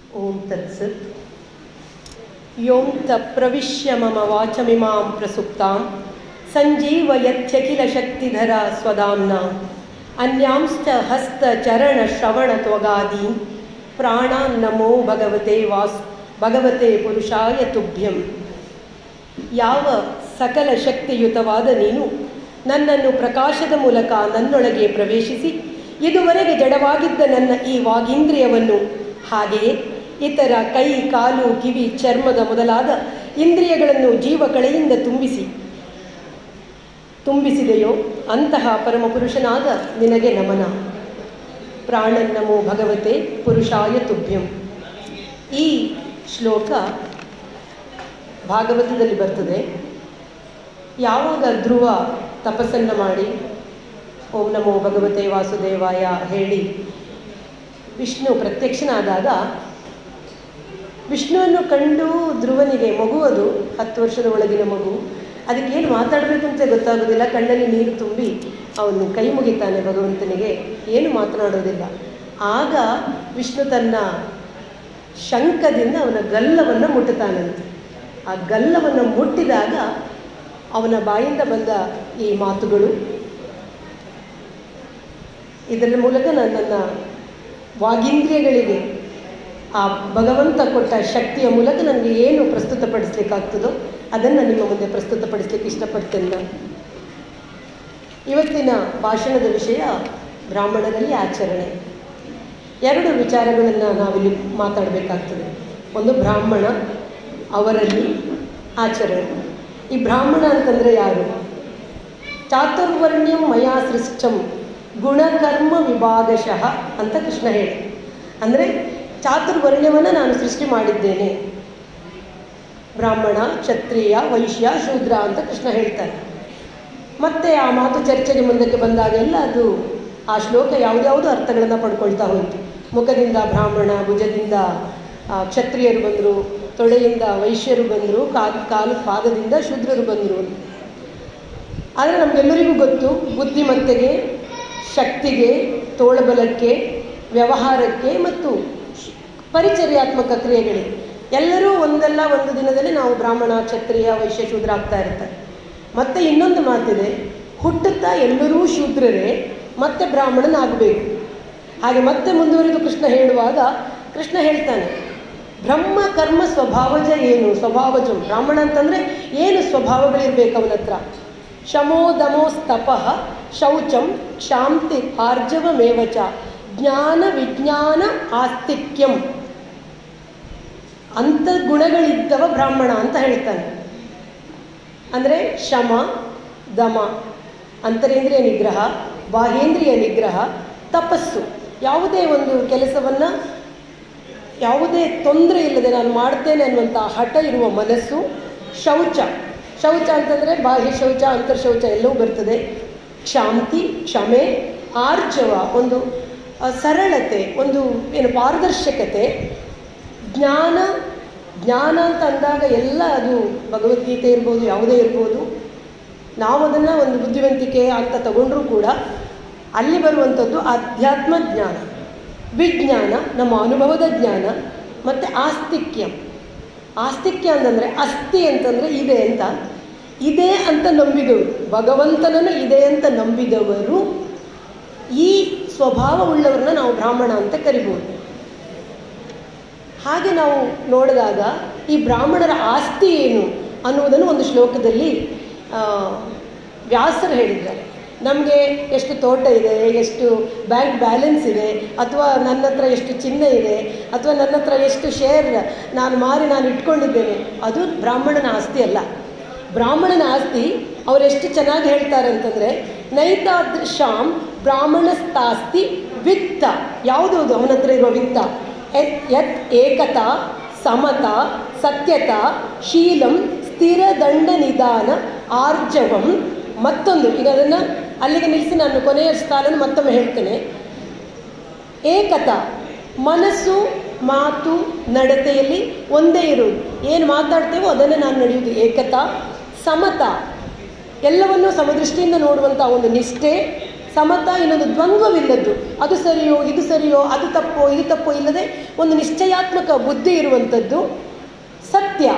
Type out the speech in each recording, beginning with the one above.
ಓಂ ತತ್ಸತ್ ಯೋಂ ತ ಪ್ರವಿಶ್ಯ ಮಮ ವಾಚಮಿಮಾಂ ಪ್ರಸುಪ್ತಾಂ ಸಂಜೀವಯತ್ಯಖಿಲಶಕ್ತಿಧರ ಸ್ವದಾಂನ ಅನ್ಯಾಂಶ್ಚ ಹಸ್ತಚರಣಶ್ರವಣತ್ವಗಾದೀನ್ ಪ್ರಾಣಾನ್ ನಮೋ ಭಗವತೆ ವಾಸ್ ಭಗವತೆ ಪುರುಷಾಯ ತುಭ್ಯಂ ಯಾವ ಸಕಲ ಶಕ್ತಿಯುತವಾದ ನೀನು ನನ್ನನ್ನು ಪ್ರಕಾಶದ ಮೂಲಕ ನನ್ನೊಳಗೆ ಪ್ರವೇಶಿಸಿ ಇದುವರೆಗೆ ಜಡವಾಗಿದ್ದ ನನ್ನ ಈ ವಾಗೀಂದ್ರಿಯವನ್ನು ಹಾಗೆಯೇ ಇತರ ಕೈ ಕಾಲು ಕಿವಿ ಚರ್ಮದ ಮೊದಲಾದ ಇಂದ್ರಿಯಗಳನ್ನು ಜೀವ ಕಳೆಯಿಂದ ತುಂಬಿಸಿ ತುಂಬಿಸಿದೆಯೋ ಅಂತಹ ಪರಮಪುರುಷನಾದ ನಿನಗೆ ನಮನ ಪ್ರಾಣನ್ನಮೋ ಭಗವತೆ ಪುರುಷಾಯ ತುಭ್ಯಂ ಈ ಶ್ಲೋಕ ಭಾಗವತದಲ್ಲಿ ಬರ್ತದೆ ಯಾವಾಗ ಧ್ರುವ ತಪಸ್ಸನ್ನು ಮಾಡಿ ಓಂ ನಮೋ ಭಗವತೆ ವಾಸುದೇವಾಯ ಹೇಳಿ ವಿಷ್ಣು ಪ್ರತ್ಯಕ್ಷನಾದಾಗ ವಿಷ್ಣುವನ್ನು ಕಂಡು ಧ್ರುವನಿಗೆ ಮಗು ಅದು ಹತ್ತು ವರ್ಷದ ಒಳಗಿನ ಮಗು ಅದಕ್ಕೆ ಏನು ಮಾತಾಡಬೇಕು ಅಂತ ಗೊತ್ತಾಗೋದಿಲ್ಲ ಕಣ್ಣಲ್ಲಿ ನೀರು ತುಂಬಿ ಅವನು ಕೈ ಮುಗಿತಾನೆ ಭಗವಂತನಿಗೆ ಏನು ಮಾತನಾಡೋದಿಲ್ಲ ಆಗ ವಿಷ್ಣು ತನ್ನ ಶಂಕದಿಂದ ಅವನ ಗಲ್ಲವನ್ನು ಮುಟ್ಟುತ್ತಾನಂತೆ ಆ ಗಲ್ಲವನ್ನು ಮುಟ್ಟಿದಾಗ ಅವನ ಬಾಯಿಂದ ಬಂದ ಈ ಮಾತುಗಳು ಇದರ ಮೂಲಕ ನನ್ನ ವಾಗೀಂದ್ರಿಯಗಳಿಗೆ ಆ ಭಗವಂತ ಕೊಟ್ಟ ಶಕ್ತಿಯ ಮೂಲಕ ನನಗೆ ಏನು ಪ್ರಸ್ತುತಪಡಿಸ್ಲಿಕ್ಕಾಗ್ತದೋ ಅದನ್ನು ನಿಮ್ಮ ಮುಂದೆ ಪ್ರಸ್ತುತಪಡಿಸ್ಲಿಕ್ಕೆ ಇಷ್ಟಪಡ್ತೇನೆ ನಾನು ಇವತ್ತಿನ ಭಾಷಣದ ವಿಷಯ ಬ್ರಾಹ್ಮಣರಲ್ಲಿ ಆಚರಣೆ ಎರಡು ವಿಚಾರಗಳನ್ನು ನಾವಿಲ್ಲಿ ಮಾತಾಡಬೇಕಾಗ್ತದೆ ಒಂದು ಬ್ರಾಹ್ಮಣ ಅವರಲ್ಲಿ ಆಚರಣೆ ಈ ಬ್ರಾಹ್ಮಣ ಅಂತಂದರೆ ಯಾರು ಚಾತುರ್ವರ್ಣ್ಯಂ ಮಯಾ ಸೃಷ್ಟಂ ಗುಣಕರ್ಮ ವಿಭಾಗಶಃ ಅಂತ ಕೃಷ್ಣ ಹೇಳಿ ಅಂದರೆ ಚಾತುರ್ವರ್ಣ್ಯವನ್ನು ನಾನು ಸೃಷ್ಟಿ ಮಾಡಿದ್ದೇನೆ ಬ್ರಾಹ್ಮಣ ಕ್ಷತ್ರಿಯ ವೈಶ್ಯ ಶೂದ್ರ ಅಂತ ಕೃಷ್ಣ ಹೇಳ್ತಾರೆ ಮತ್ತೆ ಆ ಮಾತು ಚರ್ಚೆಗೆ ಮುಂದಕ್ಕೆ ಬಂದಾಗೆಲ್ಲ ಅದು ಆ ಶ್ಲೋಕ ಯಾವುದ್ಯಾವುದೋ ಅರ್ಥಗಳನ್ನು ಪಡ್ಕೊಳ್ತಾ ಹೋಯಿತು ಮುಖದಿಂದ ಬ್ರಾಹ್ಮಣ ಭುಜದಿಂದ ಕ್ಷತ್ರಿಯರು ಬಂದರು ತೊಡೆಯಿಂದ ವೈಶ್ಯರು ಬಂದರು ಕಾಲು ಕಾಲು ಪಾದದಿಂದ ಶೂದ್ರರು ಬಂದರು ಆದರೆ ನಮಗೆಲ್ಲರಿಗೂ ಗೊತ್ತು ಬುದ್ಧಿಮತ್ತೆಗೆ ಶಕ್ತಿಗೆ ತೋಳಬಲಕ್ಕೆ ವ್ಯವಹಾರಕ್ಕೆ ಮತ್ತು ಪರಿಚರ್ಯಾತ್ಮಕ ಕ್ರಿಯೆಗಳಿಗೆ ಎಲ್ಲರೂ ಒಂದಲ್ಲ ಒಂದು ದಿನದಲ್ಲಿ ನಾವು ಬ್ರಾಹ್ಮಣ ಕ್ಷತ್ರಿಯ ವೈಶ್ಯ ಶೂದ್ರ ಆಗ್ತಾ ಇರ್ತಾರೆ ಮತ್ತು ಇನ್ನೊಂದು ಮಾತಿದೆ ಹುಟ್ಟುತ್ತಾ ಎಲ್ಲರೂ ಶೂದ್ರರೇ ಮತ್ತೆ ಬ್ರಾಹ್ಮಣನಾಗಬೇಕು ಹಾಗೆ ಮತ್ತೆ ಮುಂದುವರಿದು ಕೃಷ್ಣ ಹೇಳುವಾಗ ಕೃಷ್ಣ ಹೇಳ್ತಾನೆ ಬ್ರಹ್ಮ ಕರ್ಮ ಸ್ವಭಾವಜ ಏನು ಸ್ವಭಾವಜ ಬ್ರಾಹ್ಮಣ ಅಂತಂದರೆ ಏನು ಸ್ವಭಾವಗಳಿರ್ಬೇಕು ಅವನ ಹತ್ರ ಶಮೋ ದಮೋಸ್ತಪಃ ಶೌಚಂ ಶಾಂತಿ ಆರ್ಜವಮೇವಚ ಜ್ಞಾನ ವಿಜ್ಞಾನ ಆಸ್ತಿಕ್ಯಂ ಅಂಥ ಗುಣಗಳಿದ್ದವ ಬ್ರಾಹ್ಮಣ ಅಂತ ಹೇಳ್ತಾನೆ ಅಂದರೆ ಶಮ ದಮ ಅಂತರೇಂದ್ರಿಯ ನಿಗ್ರಹ ಬಾಹೇಂದ್ರಿಯ ನಿಗ್ರಹ ತಪಸ್ಸು ಯಾವುದೇ ಒಂದು ಕೆಲಸವನ್ನು ಯಾವುದೇ ತೊಂದರೆ ಇಲ್ಲದೆ ನಾನು ಮಾಡ್ತೇನೆ ಅನ್ನುವಂಥ ಹಠ ಇರುವ ಮನಸ್ಸು ಶೌಚ ಶೌಚ ಅಂತಂದರೆ ಬಾಹ್ಯ ಶೌಚ ಅಂತರ್ಶೌಚ ಎಲ್ಲವೂ ಬರ್ತದೆ ಶಾಂತಿ ಕ್ಷಮೆ ಆರ್ಜವ ಒಂದು ಸರಳತೆ ಒಂದು ಏನು ಪಾರದರ್ಶಕತೆ ಜ್ಞಾನ ಜ್ಞಾನ ಅಂತ ಅಂದಾಗ ಎಲ್ಲ ಅದು ಭಗವದ್ಗೀತೆ ಇರ್ಬೋದು ಯಾವುದೇ ಇರ್ಬೋದು ನಾವು ಅದನ್ನು ಒಂದು ಬುದ್ಧಿವಂತಿಕೆ ಅಂತ ತಗೊಂಡ್ರೂ ಕೂಡ ಅಲ್ಲಿ ಬರುವಂಥದ್ದು ಅಧ್ಯಾತ್ಮ ಜ್ಞಾನ ವಿಜ್ಞಾನ ನಮ್ಮ ಅನುಭವದ ಜ್ಞಾನ ಮತ್ತು ಆಸ್ತಿಕ್ಯ ಆಸ್ತಿಕ್ಯ ಅಂತಂದರೆ ಅಸ್ಥಿ ಅಂತಂದರೆ ಇದೆ ಅಂತ ಇದೆ ಅಂತ ನಂಬಿದವರು ಭಗವಂತನನ್ನು ಇದೆ ಅಂತ ನಂಬಿದವರು ಈ ಸ್ವಭಾವವುಳ್ಳವರನ್ನ ನಾವು ಬ್ರಾಹ್ಮಣ ಅಂತ ಕರಿಬೋದು ಹಾಗೆ ನಾವು ನೋಡಿದಾಗ ಈ ಬ್ರಾಹ್ಮಣರ ಆಸ್ತಿ ಏನು ಅನ್ನುವುದನ್ನು ಒಂದು ಶ್ಲೋಕದಲ್ಲಿ ವ್ಯಾಸರು ಹೇಳಿದ್ದಾರೆ ನಮಗೆ ಎಷ್ಟು ತೋಟ ಇದೆ ಎಷ್ಟು ಬ್ಯಾಂಕ್ ಬ್ಯಾಲೆನ್ಸ್ ಇದೆ ಅಥವಾ ನನ್ನ ಹತ್ರ ಎಷ್ಟು ಚಿನ್ನ ಇದೆ ಅಥವಾ ನನ್ನ ಹತ್ರ ಎಷ್ಟು ಶೇರ್ ನಾನು ಮಾರಿ ನಾನು ಇಟ್ಕೊಂಡಿದ್ದೇನೆ ಅದು ಬ್ರಾಹ್ಮಣನ ಆಸ್ತಿ ಅಲ್ಲ ಬ್ರಾಹ್ಮಣನ ಆಸ್ತಿ ಅವರೆಷ್ಟು ಚೆನ್ನಾಗಿ ಹೇಳ್ತಾರೆ ಅಂತಂದರೆ ನೈತಾದೃಶಾಂ ಬ್ರಾಹ್ಮಣಸ್ತಾಸ್ತಿ ವಿತ್ತ ಯಾವುದೌದು ಅವನ ಹತ್ರ ಇರೋ ವಿತ್ತ ಎತ್ ಯತ್ ಏಕತಾ ಸಮತ ಸತ್ಯತ ಶೀಲಂ ಸ್ಥಿರದಂಡ ನಿಧಾನ ಆರ್ಜವಂ ಮತ್ತೊಂದು ಈಗ ಅದನ್ನು ಅಲ್ಲಿಗೆ ನಿಲ್ಲಿಸಿ ನಾನು ಕೊನೆಯ ಸ್ಥಾನನ ಮತ್ತೊಮ್ಮೆ ಹೇಳ್ತೇನೆ ಏಕತಾ ಮನಸ್ಸು ಮಾತು ನಡತೆಯಲ್ಲಿ ಒಂದೇ ಇರುವುದು ಏನು ಮಾತಾಡ್ತೇವೋ ಅದನ್ನೇ ನಾನು ನಡೆಯುವುದು ಏಕತಾ ಸಮತ ಎಲ್ಲವನ್ನೂ ಸಮದೃಷ್ಟಿಯಿಂದ ನೋಡುವಂಥ ಒಂದು ನಿಷ್ಠೆ ಸಮತ ಇನ್ನೊಂದು ದ್ವಂದ್ವವಿಲ್ಲದ್ದು ಅದು ಸರಿಯೋ ಇದು ಸರಿಯೋ ಅದು ತಪ್ಪೋ ಇದು ತಪ್ಪೋ ಇಲ್ಲದೆ ಒಂದು ನಿಶ್ಚಯಾತ್ಮಕ ಬುದ್ಧಿ ಇರುವಂಥದ್ದು ಸತ್ಯ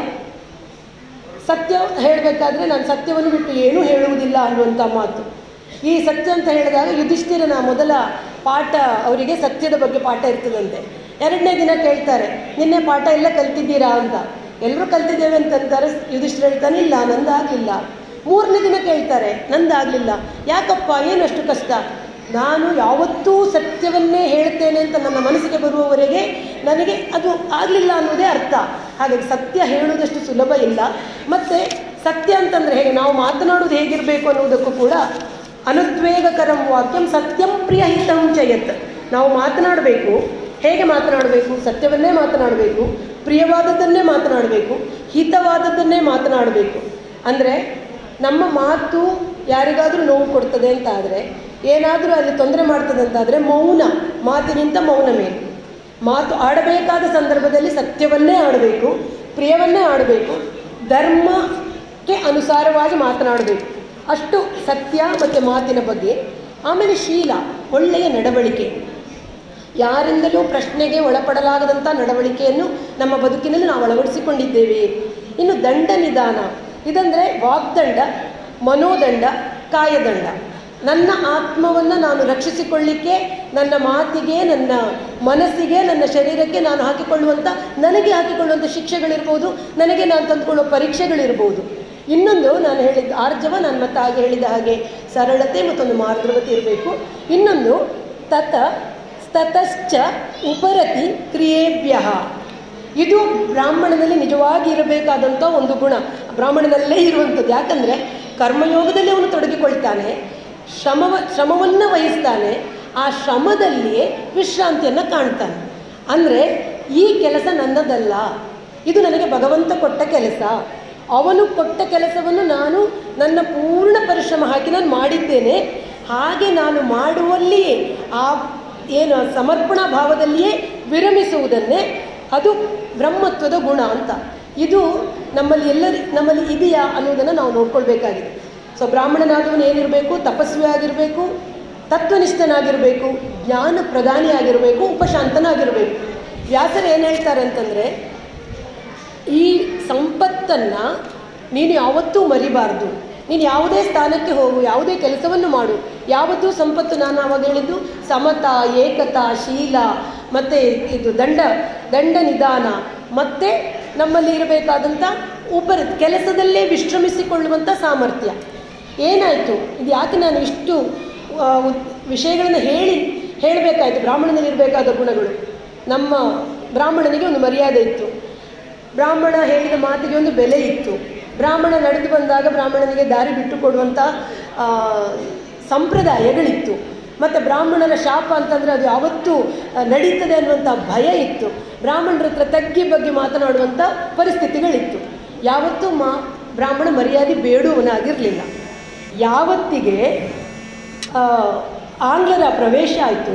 ಸತ್ಯ ಹೇಳಬೇಕಾದ್ರೆ ನಾನು ಸತ್ಯವನ್ನು ಬಿಟ್ಟು ಏನೂ ಹೇಳುವುದಿಲ್ಲ ಅನ್ನುವಂಥ ಮಾತು ಈ ಸತ್ಯ ಅಂತ ಹೇಳಿದಾಗ ಯುಧಿಷ್ಠಿರನ ಮೊದಲ ಪಾಠ ಅವರಿಗೆ ಸತ್ಯದ ಬಗ್ಗೆ ಪಾಠ ಇರ್ತದಂತೆ ಎರಡನೇ ದಿನ ಕೇಳ್ತಾರೆ ನಿನ್ನೆ ಪಾಠ ಎಲ್ಲ ಕಲ್ತಿದ್ದೀರಾ ಅಂತ ಎಲ್ಲರೂ ಕಲ್ತಿದ್ದೇವೆ ಅಂತಂತಾರೆ ಯುಧಿಷ್ಠಿರ ಹೇಳ್ತಾನೆ ಇಲ್ಲ ನಂದಾಗಲಿಲ್ಲ ಮೂರನೇ ದಿನ ಕೇಳ್ತಾರೆ ನಂದಾಗಲಿಲ್ಲ ಯಾಕಪ್ಪ ಏನಷ್ಟು ಕಷ್ಟ ನಾನು ಯಾವತ್ತೂ ಸತ್ಯವನ್ನೇ ಹೇಳ್ತೇನೆ ಅಂತ ನನ್ನ ಮನಸ್ಸಿಗೆ ಬರುವವರೆಗೆ ನನಗೆ ಅದು ಆಗಲಿಲ್ಲ ಅನ್ನೋದೇ ಅರ್ಥ ಹಾಗಾಗಿ ಸತ್ಯ ಹೇಳುವುದಷ್ಟು ಸುಲಭ ಇಲ್ಲ ಮತ್ತು ಸತ್ಯ ಅಂತಂದರೆ ಹೇಗೆ ನಾವು ಮಾತನಾಡೋದು ಹೇಗಿರಬೇಕು ಅನ್ನೋದಕ್ಕೂ ಕೂಡ ಅನುದ್ವೇಗಕರಂ ವಾಕ್ಯಂ ಸತ್ಯಂ ಪ್ರಿಯ ಹಿತಂ ಚಯತ್ ನಾವು ಮಾತನಾಡಬೇಕು ಹೇಗೆ ಮಾತನಾಡಬೇಕು ಸತ್ಯವನ್ನೇ ಮಾತನಾಡಬೇಕು ಪ್ರಿಯವಾದದ್ದನ್ನೇ ಮಾತನಾಡಬೇಕು ಹಿತವಾದದ್ದನ್ನೇ ಮಾತನಾಡಬೇಕು ಅಂದರೆ ನಮ್ಮ ಮಾತು ಯಾರಿಗಾದರೂ ನೋವು ಕೊಡ್ತದೆ ಅಂತ ಆದರೆ ಏನಾದರೂ ಅಲ್ಲಿ ತೊಂದರೆ ಮಾಡ್ತದೆ ಅಂತಾದರೆ ಮೌನ ಮಾತಿನಿಂದ ಮೌನ ಮೇಲೆ ಮಾತು ಆಡಬೇಕಾದ ಸಂದರ್ಭದಲ್ಲಿ ಸತ್ಯವನ್ನೇ ಆಡಬೇಕು ಪ್ರಿಯವನ್ನೇ ಆಡಬೇಕು ಧರ್ಮಕ್ಕೆ ಅನುಸಾರವಾಗಿ ಮಾತನಾಡಬೇಕು ಅಷ್ಟು ಸತ್ಯ ಮತ್ತು ಮಾತಿನ ಬಗ್ಗೆ ಆಮೇಲೆ ಶೀಲ ಒಳ್ಳೆಯ ನಡವಳಿಕೆ ಯಾರಿಂದಲೂ ಪ್ರಶ್ನೆಗೆ ಒಳಪಡಲಾಗದಂಥ ನಡವಳಿಕೆಯನ್ನು ನಮ್ಮ ಬದುಕಿನಲ್ಲಿ ನಾವು ಅಳವಡಿಸಿಕೊಂಡಿದ್ದೇವೆ ಇನ್ನು ದಂಡ ನಿಧಾನ ಇದಂದರೆ ವಾಗ್ದಂಡ ಮನೋದಂಡ ಕಾಯದಂಡ ನನ್ನ ಆತ್ಮವನ್ನು ನಾನು ರಕ್ಷಿಸಿಕೊಳ್ಳಿಕ್ಕೆ ನನ್ನ ಮಾತಿಗೆ ನನ್ನ ಮನಸ್ಸಿಗೆ ನನ್ನ ಶರೀರಕ್ಕೆ ನಾನು ಹಾಕಿಕೊಳ್ಳುವಂಥ ನನಗೆ ಹಾಕಿಕೊಳ್ಳುವಂಥ ಶಿಕ್ಷೆಗಳಿರ್ಬೋದು ನನಗೆ ನಾನು ತಂದುಕೊಳ್ಳುವ ಪರೀಕ್ಷೆಗಳಿರ್ಬೋದು ಇನ್ನೊಂದು ನಾನು ಹೇಳಿದ ಆರ್ಜವ ನಾನು ಮತ್ತೆ ಹಾಗೆ ಹೇಳಿದ ಹಾಗೆ ಸರಳತೆ ಮತ್ತೊಂದು ಮಾರ್ಗವತಿ ಇರಬೇಕು ಇನ್ನೊಂದು ತತ ತತಶ್ಚ ಉಪರತಿ ಕ್ರಿಯೇಭ್ಯ ಇದು ಬ್ರಾಹ್ಮಣನಲ್ಲಿ ನಿಜವಾಗಿ ಇರಬೇಕಾದಂಥ ಒಂದು ಗುಣ ಬ್ರಾಹ್ಮಣನಲ್ಲೇ ಇರುವಂಥದ್ದು ಯಾಕಂದರೆ ಕರ್ಮಯೋಗದಲ್ಲಿ ಅವನು ತೊಡಗಿಕೊಳ್ತಾನೆ ಶ್ರಮವ ಶ್ರಮವನ್ನು ವಹಿಸ್ತಾನೆ ಆ ಶ್ರಮದಲ್ಲಿಯೇ ವಿಶ್ರಾಂತಿಯನ್ನು ಕಾಣ್ತಾನೆ ಅಂದರೆ ಈ ಕೆಲಸ ನನ್ನದಲ್ಲ ಇದು ನನಗೆ ಭಗವಂತ ಕೊಟ್ಟ ಕೆಲಸ ಅವನು ಕೊಟ್ಟ ಕೆಲಸವನ್ನು ನಾನು ನನ್ನ ಪೂರ್ಣ ಪರಿಶ್ರಮ ಹಾಕಿ ನಾನು ಮಾಡಿದ್ದೇನೆ ಹಾಗೆ ನಾನು ಮಾಡುವಲ್ಲಿಯೇ ಆ ಏನು ಸಮರ್ಪಣಾ ಭಾವದಲ್ಲಿಯೇ ವಿರಮಿಸುವುದನ್ನೇ ಅದು ಬ್ರಹ್ಮತ್ವದ ಗುಣ ಅಂತ ಇದು ನಮ್ಮಲ್ಲಿ ಎಲ್ಲರಿ ನಮ್ಮಲ್ಲಿ ಇದೆಯಾ ಅನ್ನೋದನ್ನು ನಾವು ನೋಡ್ಕೊಳ್ಬೇಕಾಗಿದೆ ಸೊ ಬ್ರಾಹ್ಮಣನಾದವನು ಏನಿರಬೇಕು ತಪಸ್ವಿ ಆಗಿರಬೇಕು ತತ್ವನಿಷ್ಠನಾಗಿರಬೇಕು ಜ್ಞಾನ ಪ್ರಧಾನಿಯಾಗಿರಬೇಕು ಉಪಶಾಂತನಾಗಿರಬೇಕು ವ್ಯಾಸರು ಏನು ಹೇಳ್ತಾರೆ ಅಂತಂದರೆ ಈ ಸಂಪತ್ತನ್ನು ನೀನು ಯಾವತ್ತೂ ಮರಿಬಾರ್ದು ನೀನು ಯಾವುದೇ ಸ್ಥಾನಕ್ಕೆ ಹೋಗು ಯಾವುದೇ ಕೆಲಸವನ್ನು ಮಾಡು ಯಾವತ್ತೂ ಸಂಪತ್ತು ನಾನು ಆವಾಗ ಹೇಳಿದ್ದು ಸಮತ ಏಕತಾ ಶೀಲ ಮತ್ತು ಇದು ದಂಡ ದಂಡ ನಿಧಾನ ಮತ್ತು ನಮ್ಮಲ್ಲಿ ಇರಬೇಕಾದಂಥ ಉಪರ ಕೆಲಸದಲ್ಲೇ ವಿಶ್ರಮಿಸಿಕೊಳ್ಳುವಂಥ ಸಾಮರ್ಥ್ಯ ಏನಾಯಿತು ಇದು ಯಾಕೆ ನಾನು ಇಷ್ಟು ಆ, ಉದ್- ವಿಷಯಗಳನ್ನು ಹೇಳಿ ಹೇಳಬೇಕಾಯಿತು ಬ್ರಾಹ್ಮಣನಲ್ಲಿ ಇರಬೇಕಾದ ಗುಣಗಳು ನಮ್ಮ ಬ್ರಾಹ್ಮಣನಿಗೆ ಒಂದು ಮರ್ಯಾದೆ ಇತ್ತು ಬ್ರಾಹ್ಮಣ ಹೇಳಿದ ಮಾತಿಗೆ ಒಂದು ಬೆಲೆ ಇತ್ತು ಬ್ರಾಹ್ಮಣ ನಡೆದು ಬಂದಾಗ ಬ್ರಾಹ್ಮಣನಿಗೆ ದಾರಿ ಬಿಟ್ಟು ಕೊಡುವಂಥ ಆ, ಸಂಪ್ರದಾಯಗಳಿತ್ತು ಮತ್ತು ಬ್ರಾಹ್ಮಣರ ಶಾಪ ಅಂತಂದರೆ ಅದು ಯಾವತ್ತೂ ಆ, ನಡೀತದೆ ಅನ್ನುವಂಥ ಭಯ ಇತ್ತು ಬ್ರಾಹ್ಮಣರ ಹತ್ರ ತಗ್ಗಿ ಬಗ್ಗೆ ಮಾತನಾಡುವಂಥ ಪರಿಸ್ಥಿತಿಗಳಿತ್ತು ಯಾವತ್ತೂ ಮಾ ಬ್ರಾಹ್ಮಣ ಮರ್ಯಾದೆ ಬೇಡುವನಾಗಿರಲಿಲ್ಲ ಯಾವತ್ತಿಗೆ ಆ, ಆಂಗ್ಲರ ಪ್ರವೇಶ ಆಯಿತು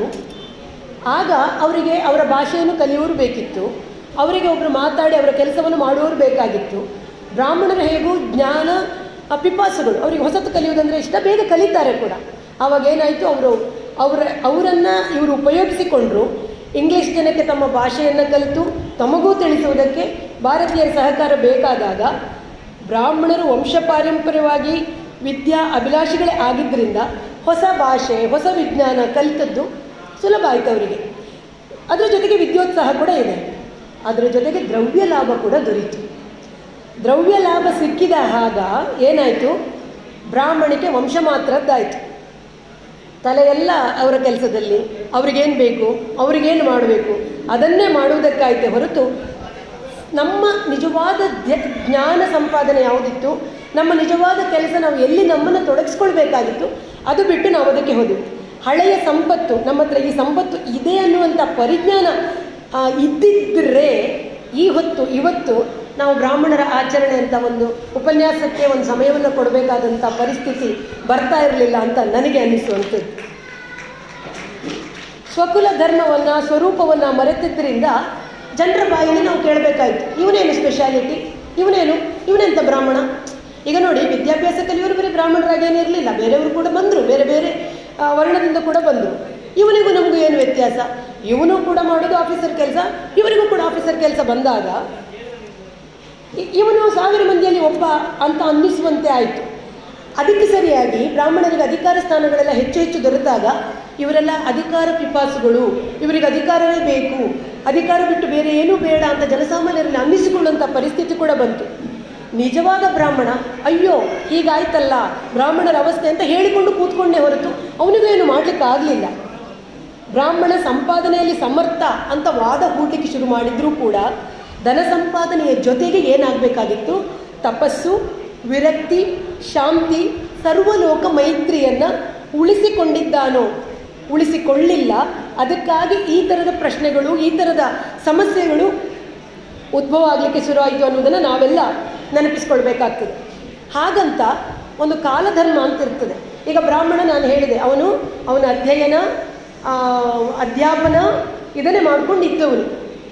ಆಗ ಅವರಿಗೆ ಅವರ ಭಾಷೆಯನ್ನು ಕಲಿಯೋರು ಬೇಕಿತ್ತು ಅವರಿಗೆ ಒಬ್ಬರು ಮಾತಾಡಿ ಅವರ ಕೆಲಸವನ್ನು ಮಾಡುವವರು ಬೇಕಾಗಿತ್ತು ಬ್ರಾಹ್ಮಣರು ಹೇಗೂ ಜ್ಞಾನ ಆ, ಪಿಪಾಸುಗಳು ಅವರಿಗೆ ಹೊಸತು ಕಲಿಯುವುದಂದರೆ ಇಷ್ಟ ಬೇಗ ಕಲಿತಾರೆ ಕೂಡ ಆವಾಗ ಏನಾಯಿತು ಅವರು ಅವರ ಅವರನ್ನು ಇವರು ಉಪಯೋಗಿಸಿಕೊಂಡ್ರು ಇಂಗ್ಲೀಷ್ ಜನಕ್ಕೆ ತಮ್ಮ ಭಾಷೆಯನ್ನು ಕಲಿತು ತಮಗೂ ತಿಳಿಸುವುದಕ್ಕೆ ಭಾರತೀಯರ ಸಹಕಾರ ಬೇಕಾದಾಗ ಬ್ರಾಹ್ಮಣರು ವಂಶ ಪಾರಂಪರ್ಯವಾಗಿ ವಿದ್ಯಾ ಅಭಿಲಾಷಿಗಳೇ ಆಗಿದ್ದರಿಂದ ಹೊಸ ಭಾಷೆ ಹೊಸ ವಿಜ್ಞಾನ ಕಲಿತದ್ದು ಸುಲಭ ಆಯಿತು ಅವರಿಗೆ ಅದರ ಜೊತೆಗೆ ವಿದ್ಯೋತ್ಸಾಹ ಕೂಡ ಇದೆ ಅದರ ಜೊತೆಗೆ ದ್ರವ್ಯ ಲಾಭ ಕೂಡ ದೊರೀತು ದ್ರವ್ಯ ಲಾಭ ಸಿಕ್ಕಿದ ಆಗ ಏನಾಯಿತು ಬ್ರಾಹ್ಮಣಿಕೆ ವಂಶ ಮಾತ್ರದ್ದಾಯಿತು ತಲೆಯೆಲ್ಲ ಅವರ ಕೆಲಸದಲ್ಲಿ ಅವ್ರಿಗೇನು ಬೇಕು ಅವ್ರಿಗೇನು ಮಾಡಬೇಕು ಅದನ್ನೇ ಮಾಡುವುದಕ್ಕಾಯ್ತೆ ಹೊರತು ನಮ್ಮ ನಿಜವಾದ ಧ್ಯ- ಜ್ಞಾನ ಸಂಪಾದನೆ ಯಾವುದಿತ್ತು ನಮ್ಮ ನಿಜವಾದ ಕೆಲಸ ನಾವು ಎಲ್ಲಿ ನಮ್ಮನ್ನು ತೊಡಗಿಸ್ಕೊಳ್ಬೇಕಾಗಿತ್ತು ಅದು ಬಿಟ್ಟು ನಾವು ಅದಕ್ಕೆ ಹೋದೆವು ಹಳೆಯ ಸಂಪತ್ತು ನಮ್ಮ ಹತ್ರ ಈ ಸಂಪತ್ತು ಇದೆ ಅನ್ನುವಂಥ ಪರಿಜ್ಞಾನ ಆ, ಇದ್ದಿದ್ದರೆ ಈ ಹೊತ್ತು ಇವತ್ತು ನಾವು ಬ್ರಾಹ್ಮಣರ ಆಚರಣೆ ಅಂತ ಒಂದು ಉಪನ್ಯಾಸಕ್ಕೆ ಒಂದು ಸಮಯವನ್ನು ಕೊಡಬೇಕಾದಂಥ ಪರಿಸ್ಥಿತಿ ಬರ್ತಾ ಇರಲಿಲ್ಲ ಅಂತ ನನಗೆ ಅನ್ನಿಸುವಂಥದ್ದು ಸ್ವಕುಲ ಧರ್ಮವನ್ನು ಸ್ವರೂಪವನ್ನು ಮರೆತಿದ್ದರಿಂದ ಜನರ ಬಾಯಲ್ಲಿ ನಾವು ಕೇಳಬೇಕಾಯ್ತು ಇವನೇನು ಸ್ಪೆಷಾಲಿಟಿ ಇವನೇನು ಇವನೆಂತ ಬ್ರಾಹ್ಮಣ ಈಗ ನೋಡಿ ವಿದ್ಯಾಭ್ಯಾಸ ಕಲಿಯೋರು ಬರೀ ಬ್ರಾಹ್ಮಣರಾಗೇನಿರಲಿಲ್ಲ ಬೇರೆಯವರು ಕೂಡ ಬಂದರು ಬೇರೆ ಬೇರೆ ಆ, ವರ್ಣದಿಂದ ಕೂಡ ಬಂದರು ಇವನಿಗೂ ನಮಗೂ ಏನು ವ್ಯತ್ಯಾಸ ಇವನು ಕೂಡ ಮಾಡೋದು ಆಫೀಸರ್ ಕೆಲಸ ಇವರಿಗೂ ಕೂಡ ಆಫೀಸರ್ ಕೆಲಸ ಬಂದಾಗ ಇ- ಇವನು ಸಾವಿರ ಮಂದಿಯಲ್ಲಿ ಒಬ್ಬ ಅಂತ ಅನ್ನಿಸುವಂತೆ ಆಯಿತು ಅದಕ್ಕೆ ಸರಿಯಾಗಿ ಬ್ರಾಹ್ಮಣರಿಗೆ ಅಧಿಕಾರ ಸ್ಥಾನಗಳೆಲ್ಲ ಹೆಚ್ಚು ಹೆಚ್ಚು ದೊರೆತಾಗ ಇವರೆಲ್ಲ ಅಧಿಕಾರ ಪಿಪಾಸುಗಳು ಇವರಿಗೆ ಅಧಿಕಾರವೇ ಬೇಕು ಅಧಿಕಾರ ಬಿಟ್ಟು ಬೇರೆ ಏನೂ ಬೇಡ ಅಂತ ಜನಸಾಮಾನ್ಯರಲ್ಲಿ ಅನ್ನಿಸಿಕೊಳ್ಳುವಂಥ ಪರಿಸ್ಥಿತಿ ಕೂಡ ಬಂತು ನಿಜವಾದ ಬ್ರಾಹ್ಮಣ ಅಯ್ಯೋ ಹೀಗಾಯ್ತಲ್ಲ ಬ್ರಾಹ್ಮಣರ ಅವಸ್ಥೆ ಅಂತ ಹೇಳಿಕೊಂಡು ಕೂತ್ಕೊಂಡೇ ಹೊರತು ಅವನಿಗೂ ಏನು ಮಾಡಲಿಕ್ಕೆ ಆಗಲಿಲ್ಲ ಬ್ರಾಹ್ಮಣ ಸಂಪಾದನೆಯಲ್ಲಿ ಸಮರ್ಥ ಅಂತ ವಾದ ಹೂಡಲಿಕ್ಕೆ ಶುರು ಮಾಡಿದ್ರೂ ಕೂಡ ಧನ ಸಂಪಾದನೆಯ ಜೊತೆಗೆ ಏನಾಗಬೇಕಾಗಿತ್ತು ತಪಸ್ಸು ವಿರಕ್ತಿ ಶಾಂತಿ ಸರ್ವಲೋಕ ಮೈತ್ರಿಯನ್ನು ಉಳಿಸಿಕೊಂಡಿದ್ದಾನೋ ಉಳಿಸಿಕೊಳ್ಳಿಲ್ಲ ಅದಕ್ಕಾಗಿ ಈ ಥರದ ಪ್ರಶ್ನೆಗಳು ಈ ಥರದ ಸಮಸ್ಯೆಗಳು ಉದ್ಭವ ಆಗಲಿಕ್ಕೆ ಶುರುವಾಯಿತು ಅನ್ನೋದನ್ನು ನಾವೆಲ್ಲ ನೆನಪಿಸ್ಕೊಳ್ಬೇಕಾಗ್ತದೆ ಹಾಗಂತ ಒಂದು ಕಾಲಧರ್ಮ ಅಂತ ಇರ್ತದೆ ಈಗ ಬ್ರಾಹ್ಮಣ ನಾನು ಹೇಳಿದೆ ಅವನು ಅವನ ಅಧ್ಯಯನ ಆ, ಅಧ್ಯಾಪನ ಇದನ್ನೇ ಮಾಡ್ಕೊಂಡು ಇದ್ದವನು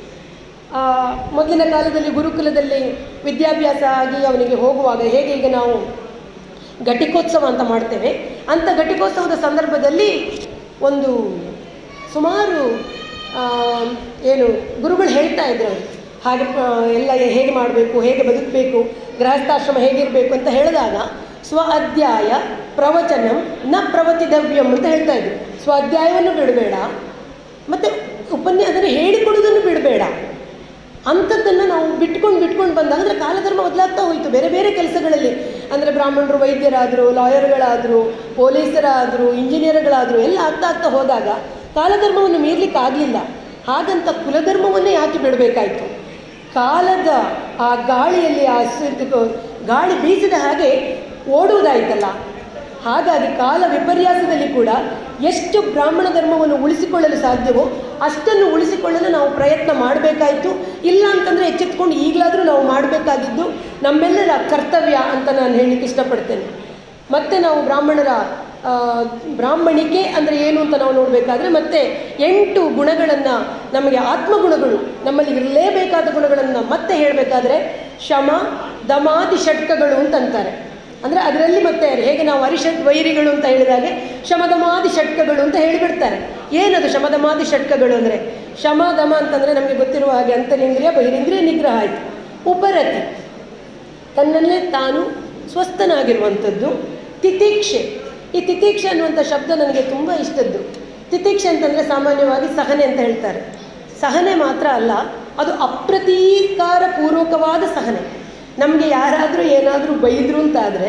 ಆ, ಮೊದಲಿನ ಕಾಲದಲ್ಲಿ ಗುರುಕುಲದಲ್ಲಿ ವಿದ್ಯಾಭ್ಯಾಸ ಆಗಿ ಅವನಿಗೆ ಹೋಗುವಾಗ ಹೇಗೆ ಈಗ ನಾವು ಘಟಿಕೋತ್ಸವ ಅಂತ ಮಾಡ್ತೇವೆ ಅಂಥ ಘಟಿಕೋತ್ಸವದ ಸಂದರ್ಭದಲ್ಲಿ ಒಂದು ಸುಮಾರು ಆ, ಏನು ಗುರುಗಳು ಹೇಳ್ತಾ ಇದ್ರು ಅವ್ರು. ಹಾಗೆ ಆ, ಎಲ್ಲ ಹೇಗೆ ಮಾಡಬೇಕು ಹೇಗೆ ಬದುಕಬೇಕು ಗೃಹಸ್ಥಾಶ್ರಮ ಹೇಗಿರಬೇಕು ಅಂತ ಹೇಳಿದಾಗ ಸ್ವ ಅಧ್ಯಾಯ ಪ್ರವಚನಂ ನ ಪ್ರವತಿದವ್ಯಂ ಅಂತ ಹೇಳ್ತಾ ಇದ್ರು ಸ್ವ ಅಧ್ಯಾಯವನ್ನು ಬಿಡಬೇಡ ಮತ್ತು ಉಪನ್ಯಾಸ ಅದನ್ನು ಹೇಳಿಕೊಡೋದನ್ನು ಬಿಡಬೇಡ ಅಂಥದ್ದನ್ನು ನಾವು ಬಿಟ್ಕೊಂಡು ಬಿಟ್ಕೊಂಡು ಬಂದಾಗ ಅಂದರೆ ಕಾಲಧರ್ಮ ಬದಲಾಗ್ತಾ ಹೋಯಿತು ಬೇರೆ ಬೇರೆ ಕೆಲಸಗಳಲ್ಲಿ ಅಂದರೆ ಬ್ರಾಹ್ಮಣರು ವೈದ್ಯರಾದರು ಲಾಯರ್ಗಳಾದರು ಪೊಲೀಸರಾದರು ಇಂಜಿನಿಯರ್ಗಳಾದರು ಎಲ್ಲ ಆಗ್ತಾ ಆಗ್ತಾ ಹೋದಾಗ ಕಾಲಧರ್ಮವನ್ನು ಮೀರ್ಲಿಕ್ಕೆ ಆಗಲಿಲ್ಲ ಹಾಗಂತ ಕುಲಧರ್ಮವನ್ನೇ ಯಾಕೆ ಬಿಡಬೇಕಾಯಿತು ಕಾಲದ ಆ ಗಾಳಿಯಲ್ಲಿ ಆ ಸ- ಗಾಳಿ ಬೀಸಿದ ಹಾಗೆ ಓಡುವುದಾಯ್ತಲ್ಲ ಹಾಗಾಗಿ ಕಾಲ ವಿಪರ್ಯಾಸದಲ್ಲಿ ಕೂಡ ಎಷ್ಟು ಬ್ರಾಹ್ಮಣ ಧರ್ಮವನ್ನು ಉಳಿಸಿಕೊಳ್ಳಲು ಸಾಧ್ಯವೋ ಅಷ್ಟನ್ನು ಉಳಿಸಿಕೊಳ್ಳಲು ನಾವು ಪ್ರಯತ್ನ ಮಾಡಬೇಕಾಯಿತು ಇಲ್ಲ ಅಂತಂದರೆ ಎಚ್ಚೆತ್ಕೊಂಡು ಈಗಲಾದರೂ ನಾವು ಮಾಡಬೇಕಾಗಿದ್ದು ನಮ್ಮೆಲ್ಲರ ಕರ್ತವ್ಯ ಅಂತ ನಾನು ಹೇಳಲಿಕ್ಕೆ ಇಷ್ಟಪಡ್ತೇನೆ ಮತ್ತೆ ನಾವು ಬ್ರಾಹ್ಮಣರ ಆ, ಬ್ರಾಹ್ಮಣಿಕೆ ಅಂದರೆ ಏನು ಅಂತ ನಾವು ನೋಡಬೇಕಾದ್ರೆ ಮತ್ತೆ ಎಂಟು ಗುಣಗಳನ್ನು ನಮಗೆ ಆತ್ಮಗುಣಗಳು ನಮ್ಮಲ್ಲಿ ಇರಲೇಬೇಕಾದ ಗುಣಗಳನ್ನು ಮತ್ತೆ ಹೇಳಬೇಕಾದ್ರೆ ಶಮ ದಮಾದಿ ಷಟ್ಕಗಳು ಅಂತ ಅಂತಾರೆ ಅಂದರೆ ಅದರಲ್ಲಿ ಮತ್ತೆ ಹೇಗೆ ನಾವು ಅರಿಷಟ್ ವೈರಿಗಳು ಅಂತ ಹೇಳಿದಾಗೆ ಶಮದಮಾದಿ ಷಟ್ಕಗಳು ಅಂತ ಹೇಳಿಬಿಡ್ತಾರೆ ಏನದು ಶಮದಮಾದಿ ಷಟ್ಕಗಳು ಅಂದರೆ ಶಮ ದಮ ಅಂತಂದರೆ ನಮಗೆ ಗೊತ್ತಿರುವ ಹಾಗೆ ಅಂತರೇಂದ್ರಿಯ ಬಹಿರೇಂದ್ರಿಯ ನಿಗ್ರಹ ಆಯಿತು ಉಪರತಿ ತನ್ನಲ್ಲೇ ತಾನು ಸ್ವಸ್ಥನಾಗಿರುವಂಥದ್ದು ತಿತಿಕ್ಷೆ ಈ ತಿತಿಕ್ಷೆ ಅನ್ನುವಂಥ ಶಬ್ದ ನನಗೆ ತುಂಬ ಇಷ್ಟದ್ದು ತಿತಿಕ್ಷೆ ಅಂತಂದರೆ ಸಾಮಾನ್ಯವಾಗಿ ಸಹನೆ ಅಂತ ಹೇಳ್ತಾರೆ ಸಹನೆ ಮಾತ್ರ ಅಲ್ಲ ಅದು ಅಪ್ರತೀಕಾರ ಪೂರ್ವಕವಾದ ಸಹನೆ ನಮಗೆ ಯಾರಾದರೂ ಏನಾದರೂ ಬೈದರು ಅಂತಾದರೆ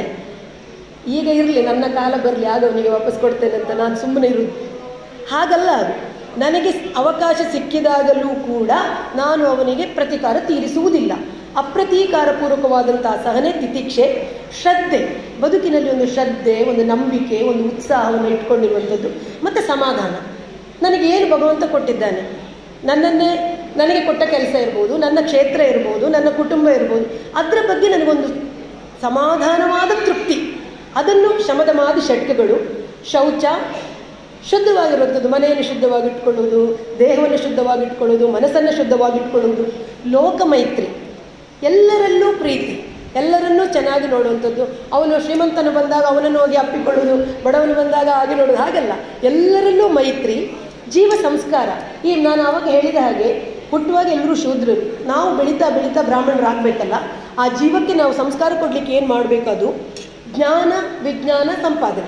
ಈಗ ಇರಲಿ ನನ್ನ ಕಾಲ ಬರಲಿ ಆಗ ಅವನಿಗೆ ವಾಪಸ್ ಕೊಡ್ತೇನೆ ಅಂತ ನಾನು ಸುಮ್ಮನೆ ಇರುವುದು ಹಾಗಲ್ಲ ಅದು ನನಗೆ ಸ್- ಅವಕಾಶ ಸಿಕ್ಕಿದಾಗಲೂ ಕೂಡ ನಾನು ಅವನಿಗೆ ಪ್ರತೀಕಾರ ತೀರಿಸುವುದಿಲ್ಲ ಅಪ್ರತೀಕಾರಪೂರ್ವಕವಾದಂತಹ ಸಹನೆ ತಿತಿಕ್ಷೆ ಶ್ರದ್ಧೆ ಬದುಕಿನಲ್ಲಿ ಒಂದು ಶ್ರದ್ಧೆ ಒಂದು ನಂಬಿಕೆ ಒಂದು ಉತ್ಸಾಹವನ್ನು ಇಟ್ಕೊಂಡಿರುವಂಥದ್ದು ಮತ್ತು ಸಮಾಧಾನ ನನಗೆ ಏನು ಭಗವಂತ ಕೊಟ್ಟಿದ್ದಾನೆ ನನ್ನನ್ನೇ ನನಗೆ ಕೊಟ್ಟ ಕೆಲಸ ಇರ್ಬೋದು ನನ್ನ ಕ್ಷೇತ್ರ ಇರ್ಬೋದು ನನ್ನ ಕುಟುಂಬ ಇರ್ಬೋದು ಅದರ ಬಗ್ಗೆ ನನಗೊಂದು ಸಮಾಧಾನವಾದ ತೃಪ್ತಿ ಅದನ್ನು ಶಮದಮಾದಿ ಷಟ್ಕಗಳು ಶೌಚ ಶುದ್ಧವಾಗಿರುವಂಥದ್ದು ಮನೆಯನ್ನು ಶುದ್ಧವಾಗಿಟ್ಕೊಳ್ಳುವುದು ದೇಹವನ್ನು ಶುದ್ಧವಾಗಿಟ್ಕೊಳ್ಳೋದು ಮನಸ್ಸನ್ನು ಶುದ್ಧವಾಗಿಟ್ಕೊಳ್ಳುವುದು ಲೋಕಮೈತ್ರಿ ಎಲ್ಲರಲ್ಲೂ ಪ್ರೀತಿ ಎಲ್ಲರನ್ನೂ ಚೆನ್ನಾಗಿ ನೋಡುವಂಥದ್ದು ಅವನು ಶ್ರೀಮಂತನು ಬಂದಾಗ ಅವನನ್ನು ಹೋಗಿ ಅಪ್ಪಿಕೊಳ್ಳುವುದು ಬಡವನು ಬಂದಾಗ ಹಾಗೆ ನೋಡೋದು ಹಾಗಲ್ಲ ಎಲ್ಲರಲ್ಲೂ ಮೈತ್ರಿ ಜೀವ ಸಂಸ್ಕಾರ ಈ ನಾನು ಆವಾಗ ಹೇಳಿದ ಹಾಗೆ ಹುಟ್ಟುವಾಗ ಎಲ್ಲರೂ ಶೂದ್ರರು ನಾವು ಬೆಳೀತಾ ಬೆಳೀತಾ ಬ್ರಾಹ್ಮಣರಾಗಬೇಕಲ್ಲ ಆ ಜೀವಕ್ಕೆ ನಾವು ಸಂಸ್ಕಾರ ಕೊಡಲಿಕ್ಕೆ ಏನು ಮಾಡಬೇಕದು ಜ್ಞಾನ ವಿಜ್ಞಾನ ಸಂಪಾದನೆ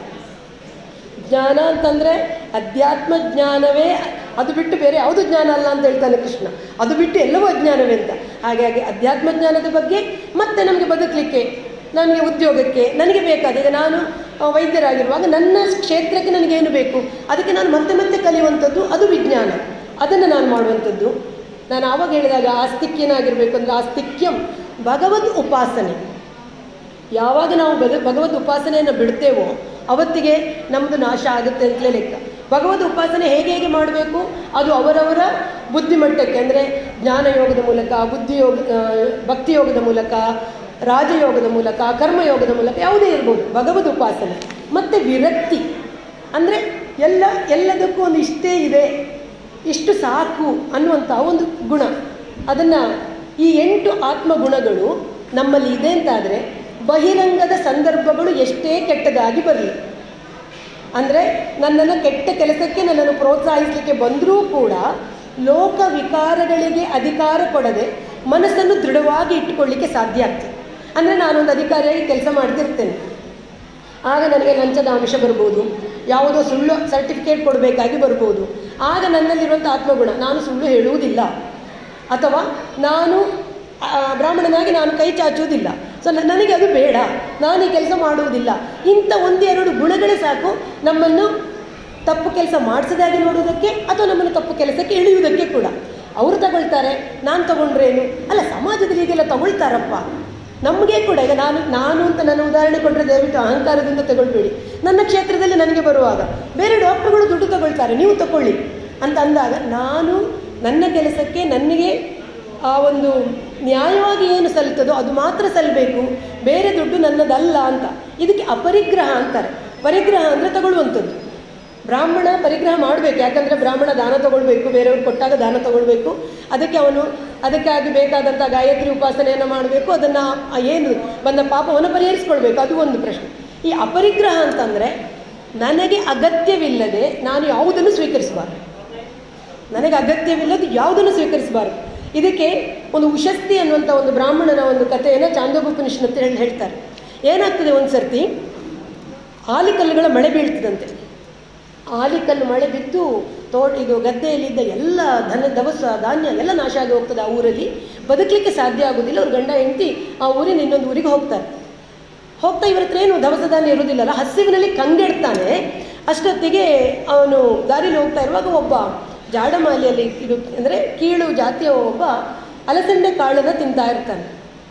ಜ್ಞಾನ ಅಂತಂದರೆ ಅಧ್ಯಾತ್ಮ ಜ್ಞಾನವೇ ಅದು ಬಿಟ್ಟು ಬೇರೆ ಯಾವುದು ಜ್ಞಾನ ಅಲ್ಲ ಅಂತ ಹೇಳ್ತಾನೆ ಕೃಷ್ಣ ಅದು ಬಿಟ್ಟು ಎಲ್ಲವೂ ಅಜ್ಞಾನವೇ ಅಂತ ಹಾಗಾಗಿ ಅಧ್ಯಾತ್ಮ ಜ್ಞಾನದ ಬಗ್ಗೆ ಮತ್ತೆ ನಮಗೆ ಬದುಕಲಿಕ್ಕೆ ನನಗೆ ಉದ್ಯೋಗಕ್ಕೆ ನನಗೆ ಬೇಕಾದ ಈಗ ನಾನು ಆ, ವೈದ್ಯರಾಗಿರುವಾಗ ನನ್ನ ಕ್ಷೇತ್ರಕ್ಕೆ ನನಗೇನು ಬೇಕು ಅದಕ್ಕೆ ನಾನು ಮತ್ತೆ ಮತ್ತೆ ಕಲಿಯುವಂಥದ್ದು ಅದು ವಿಜ್ಞಾನ ಅದನ್ನು ನಾನು ಮಾಡುವಂಥದ್ದು ನಾನು ಆವಾಗ ಹೇಳಿದಾಗ ಆಸ್ತಿಕ್ಯನಾಗಿರಬೇಕು ಅಂದರೆ ಆಸ್ತಿಕ್ಯಂ ಭಗವದ್ ಉಪಾಸನೆ ಯಾವಾಗ ನಾವು ಭಗ ಭಗವದ್ ಉಪಾಸನೆಯನ್ನು ಬಿಡ್ತೇವೋ ಅವತ್ತಿಗೆ ನಮ್ಮದು ನಾಶ ಆಗುತ್ತೆ ಅಂತಲೇ ಲೆಕ್ಕ ಭಗವದ್ ಉಪಾಸನೆ ಹೇಗೆ ಹೇಗೆ ಮಾಡಬೇಕು ಅದು ಅವರವರ ಬುದ್ಧಿಮಟ್ಟಕ್ಕೆ ಅಂದರೆ ಜ್ಞಾನಯೋಗದ ಮೂಲಕ ಬುದ್ಧಿಯೋಗ ಆ, ಭಕ್ತಿಯೋಗದ ಮೂಲಕ ರಾಜಯೋಗದ ಮೂಲಕ ಕರ್ಮಯೋಗದ ಮೂಲಕ ಯಾವುದೇ ಇರ್ಬೋದು ಭಗವದ್ ಉಪಾಸನೆ ಮತ್ತು ವಿರಕ್ತಿ ಅಂದರೆ ಎಲ್ಲ ಎಲ್ಲದಕ್ಕೂ ಒಂದು ಇಷ್ಟೇ ಇದೆ ಇಷ್ಟು ಸಾಕು ಅನ್ನುವಂಥ ಒಂದು ಗುಣ ಅದನ್ನು ಈ ಎಂಟು ಆತ್ಮಗುಣಗಳು ನಮ್ಮಲ್ಲಿ ಇದೆ ಅಂತಾದರೆ ಬಹಿರಂಗದ ಸಂದರ್ಭಗಳು ಎಷ್ಟೇ ಕೆಟ್ಟದಾಗಿ ಬರಲಿ ಅಂದರೆ ನನ್ನನ್ನು ಕೆಟ್ಟ ಕೆಲಸಕ್ಕೆ ನನ್ನನ್ನು ಪ್ರೋತ್ಸಾಹಿಸಲಿಕ್ಕೆ ಬಂದರೂ ಕೂಡ ಲೋಕ ವಿಕಾರಗಳಿಗೆ ಅಧಿಕಾರ ಕೊಡದೆ ಮನಸ್ಸನ್ನು ದೃಢವಾಗಿ ಇಟ್ಟುಕೊಳ್ಳಿಕ್ಕೆ ಸಾಧ್ಯ ಆಗ್ತದೆ ಅಂದರೆ ನಾನೊಂದು ಅಧಿಕಾರಿಯಾಗಿ ಕೆಲಸ ಮಾಡ್ತಿರ್ತೇನೆ ಆಗ ನನಗೆ ಲಂಚದ ಅಂಶ ಬರ್ಬೋದು ಯಾವುದೋ ಸುಳ್ಳು ಸರ್ಟಿಫಿಕೇಟ್ ಕೊಡಬೇಕಾಗಿ ಬರ್ಬೋದು ಆಗ ನನ್ನಲ್ಲಿರುವಂಥ ಆತ್ಮಗುಣ ನಾನು ಸುಳ್ಳು ಹೇಳುವುದಿಲ್ಲ ಅಥವಾ ನಾನು ಆ, ಬ್ರಾಹ್ಮಣನಾಗಿ ನಾನು ಕೈ ಚಾಚುವುದಿಲ್ಲ ಸೊ ನ- ನನಗೆ ಅದು ಬೇಡ ನಾನು ಈ ಕೆಲಸ ಮಾಡುವುದಿಲ್ಲ ಇಂಥ ಒಂದೆರಡು ಗುಣಗಳೇ ಸಾಕು ನಮ್ಮನ್ನು ತಪ್ಪು ಕೆಲಸ ಮಾಡಿಸದಾಗಿ ನೋಡುವುದಕ್ಕೆ ಅಥವಾ ನಮ್ಮನ್ನು ತಪ್ಪು ಕೆಲಸಕ್ಕೆ ಇಳಿಯುವುದಕ್ಕೆ ಕೂಡ ಅವರು ತಗೊಳ್ತಾರೆ ನಾನು ತಗೊಂಡ್ರೇನು ಅಲ್ಲ ಸಮಾಜದಲ್ಲಿ ಹೀಗೆಲ್ಲ ತಗೊಳ್ತಾರಪ್ಪ ನಮಗೆ ಕೂಡ ಈಗ ನಾನು ನಾನು ಅಂತ ನನ್ನ ಉದಾಹರಣೆ ಕೊಟ್ಟರೆ ದಯವಿಟ್ಟು ಅಹಂಕಾರದಿಂದ ತಗೊಳ್ಬೇಡಿ ನನ್ನ ಕ್ಷೇತ್ರದಲ್ಲಿ ನನಗೆ ಬರುವಾಗ ಬೇರೆ ಡಾಕ್ಟರ್ಗಳು ದುಡ್ಡು ತಗೊಳ್ತಾರೆ ನೀವು ತಗೊಳ್ಳಿ ಅಂತ ಅಂದಾಗ ನಾನು ನನ್ನ ಕೆಲಸಕ್ಕೆ ನನಗೆ ಆ ಒಂದು ನ್ಯಾಯವಾಗಿ ಏನು ಸಲ್ತದೋ ಅದು ಮಾತ್ರ ಸಲ್ಲಬೇಕು ಬೇರೆ ದುಡ್ಡು ನನ್ನದಲ್ಲ ಅಂತ ಇದಕ್ಕೆ ಅಪರಿಗ್ರಹ ಅಂತಾರೆ ಪರಿಗ್ರಹ ಅಂದರೆ ತಗೊಳ್ಳುವಂಥದ್ದು ಬ್ರಾಹ್ಮಣ ಪರಿಗ್ರಹ ಮಾಡಬೇಕು ಯಾಕಂದರೆ ಬ್ರಾಹ್ಮಣ ದಾನ ತಗೊಳ್ಬೇಕು ಬೇರೆಯವ್ರು ಕೊಟ್ಟಾಗ ದಾನ ತಗೊಳ್ಬೇಕು ಅದಕ್ಕೆ ಅವನು ಅದಕ್ಕಾಗಿ ಬೇಕಾದಂಥ ಗಾಯತ್ರಿ ಉಪಾಸನೆಯನ್ನು ಮಾಡಬೇಕು ಅದನ್ನು ಏನು ಬಂದ ಪಾಪವನ್ನು ಪರಿಹರಿಸ್ಕೊಳ್ಬೇಕು ಅದು ಒಂದು ಪ್ರಶ್ನೆ ಈ ಅಪರಿಗ್ರಹ ಅಂತಂದರೆ ನನಗೆ ಅಗತ್ಯವಿಲ್ಲದೆ ನಾನು ಯಾವುದನ್ನು ಸ್ವೀಕರಿಸಬಾರ್ದು ನನಗೆ ಅಗತ್ಯವಿಲ್ಲದು ಯಾವುದನ್ನು ಸ್ವೀಕರಿಸಬಾರ್ದು ಇದಕ್ಕೆ ಒಂದು ಉಶಸ್ತಿ ಅನ್ನುವಂಥ ಒಂದು ಬ್ರಾಹ್ಮಣನ ಒಂದು ಕಥೆಯನ್ನು ಚಾಂದೋಗೋಪನಿಷನ್ ಅಂತ ಹೇಳಿ ಹೇಳ್ತಾರೆ ಏನಾಗ್ತದೆ ಒಂದು ಸರ್ತಿ ಆಲಿಕಲ್ಲುಗಳ ಮಳೆ ಬೀಳ್ತದಂತೆ ಆಲಿಕಲ್ಲು ಮಳೆ ಬಿದ್ದು ತೋಟ ಇದು ಗದ್ದೆಯಲ್ಲಿದ್ದ ಎಲ್ಲ ಧನ ದವಸ ಧಾನ್ಯ ಎಲ್ಲ ನಾಶ ಆಗಿ ಹೋಗ್ತದೆ ಆ ಊರಲ್ಲಿ ಬದುಕಲಿಕ್ಕೆ ಸಾಧ್ಯ ಆಗೋದಿಲ್ಲ ಅವ್ರ ಗಂಡ ಹೆಂಡತಿ ಆ ಊರಿನ ಇನ್ನೊಂದು ಊರಿಗೆ ಹೋಗ್ತಾರೆ ಹೋಗ್ತಾ ಇವ್ರ ಹತ್ರ ಏನು ದವಸ ಧಾನ್ಯ ಇರೋದಿಲ್ಲಲ್ಲ ಹಸಿವಿನಲ್ಲಿ ಕಂಗೆಡ್ತಾನೆ ಅಷ್ಟೊತ್ತಿಗೆ ಅವನು ದಾರಿಲಿ ಹೋಗ್ತಾ ಇರುವಾಗ ಒಬ್ಬ ಜಾಡಮಾಲಿಯಲ್ಲಿ ಇದು ಅಂದರೆ ಕೀಳು ಜಾತಿಯ ಒಬ್ಬ ಅಲಸಂಡೆ ಕಾಳನ್ನು ತಿಂತಾ ಇರ್ತಾನೆ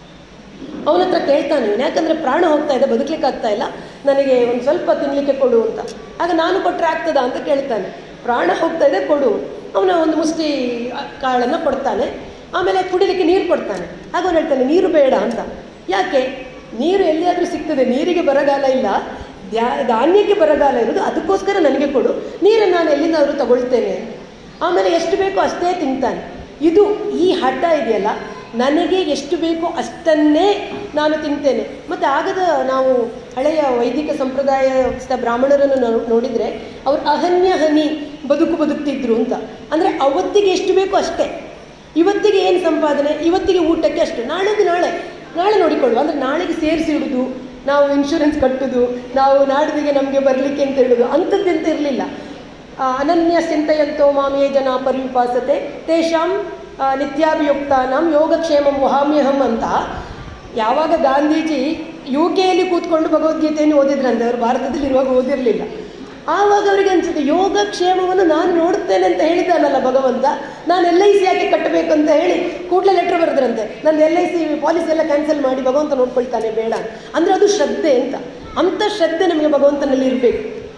ಅವನ ಹತ್ರ ಕೇಳ್ತಾನೆ ಇವನು ಯಾಕಂದರೆ ಪ್ರಾಣ ಹೋಗ್ತಾ ಇದೆ ಬದುಕಲಿಕ್ಕೆ ಆಗ್ತಾ ಇಲ್ಲ ನನಗೆ ಒಂದು ಸ್ವಲ್ಪ ತಿನ್ನಲಿಕ್ಕೆ ಕೊಡು ಅಂತ ಆಗ ನಾನು ಕೊಟ್ಟರೆ ಆಗ್ತದಾ ಅಂತ ಕೇಳ್ತಾನೆ ಪ್ರಾಣ ಹೋಗ್ತಾ ಇದೆ ಕೊಡು ಅವನ ಒಂದು ಮುಷ್ಟಿ ಕಾಳನ್ನು ಕೊಡ್ತಾನೆ ಆಮೇಲೆ ಕುಡಿಲಿಕ್ಕೆ ನೀರು ಕೊಡ್ತಾನೆ ಆಗ ಅವನು ಹೇಳ್ತಾನೆ ನೀರು ಬೇಡ ಅಂತ ಯಾಕೆ ನೀರು ಎಲ್ಲಿಯಾದರೂ ಸಿಗ್ತದೆ ನೀರಿಗೆ ಬರಗಾಲ ಇಲ್ಲ ದ್ಯಾ ಧಾನ್ಯಕ್ಕೆ ಬರಗಾಲ ಇರೋದು ಅದಕ್ಕೋಸ್ಕರ ನನಗೆ ಕೊಡು ನೀರನ್ನು ನಾನು ಎಲ್ಲಿಂದಾದರೂ ತಗೊಳ್ತೇನೆ ಆಮೇಲೆ ಎಷ್ಟು ಬೇಕೋ ಅಷ್ಟೇ ತಿಂತಾನೆ ಇದು ಈ ಹಠ ಇದೆಯಲ್ಲ ನನಗೆ ಎಷ್ಟು ಬೇಕೋ ಅಷ್ಟನ್ನೇ ನಾನು ತಿಂತೇನೆ ಮತ್ತು ಆಗದ ನಾವು ಹಳೆಯ ವೈದಿಕ ಸಂಪ್ರದಾಯಸ್ಥ ಬ್ರಾಹ್ಮಣರನ್ನು ನಾವು ನೋಡಿದರೆ ಅವರು ಅಹನ್ಯ ಹನಿ ಬದುಕು ಬದುಕ್ತಿದ್ರು ಅಂತ ಅಂದರೆ ಅವತ್ತಿಗೆ ಎಷ್ಟು ಬೇಕೋ ಅಷ್ಟೇ ಇವತ್ತಿಗೆ ಏನು ಸಂಪಾದನೆ ಇವತ್ತಿಗೆ ಊಟಕ್ಕೆ ಅಷ್ಟು ನಾಳೆದು ನಾಳೆ ನಾಳೆ ನೋಡಿಕೊಳ್ಳುವ ಅಂದರೆ ನಾಳೆಗೆ ಸೇರಿಸಿ ಇಡುದು ನಾವು ಇನ್ಶೂರೆನ್ಸ್ ಕಟ್ಟುದು ನಾವು ನಾಡಿದಿಗೆ ನಮಗೆ ಬರಲಿಕ್ಕೆ ಅಂತ ಹೇಳೋದು ಅಂಥದ್ದೆಂತ ಇರಲಿಲ್ಲ ಅನನ್ಯ ಚಿಂತೆಯಂತೋ ಮಾಮೇ ಜನ ಪರಿವಿಪಾಸತೆ ತೇಷಾಂ ಆ, ನಿತ್ಯಾಭಿಯುಕ್ತಾನಾಂ ಯೋಗಕ್ಷೇಮಂ ವಹಾಮ್ಯಹಂ ಅಂತ ಯಾವಾಗ ಗಾಂಧೀಜಿ ಯು ಕೆಯಲ್ಲಿ ಕೂತ್ಕೊಂಡು ಭಗವದ್ಗೀತೆಯನ್ನು ಓದಿದ್ರಂತೆ ಅವರು ಭಾರತದಲ್ಲಿ ಇರುವಾಗ ಓದಿರಲಿಲ್ಲ ಆವಾಗ ಅವರಿಗೆ ಅನ್ಸುತ್ತೆ ಯೋಗಕ್ಷೇಮವನ್ನು ನಾನು ನೋಡುತ್ತೇನೆ ಅಂತ ಹೇಳಿದ್ದಾನಲ್ಲ ಭಗವಂತ ನಾನು ಎಲ್ ಐ ಸಿ ಯಾಕೆ ಕಟ್ಟಬೇಕು ಅಂತ ಹೇಳಿ ಕೂಡಲೇ ಲೆಟ್ರ್ ಬರೆದ್ರಂತೆ ನನ್ನ ಎಲ್ ಐ ಸಿ ಪಾಲಿಸಿ ಎಲ್ಲ ಕ್ಯಾನ್ಸಲ್ ಮಾಡಿ ಭಗವಂತ ನೋಡ್ಕೊಳ್ತಾನೆ ಬೇಡ ಅಂತ. ಅಂದರೆ ಅದು ಶ್ರದ್ಧೆ ಅಂತ ಅಂಥ ಶ್ರದ್ಧೆ ನಮಗೆ ಭಗವಂತನಲ್ಲಿ ಇರಬೇಕು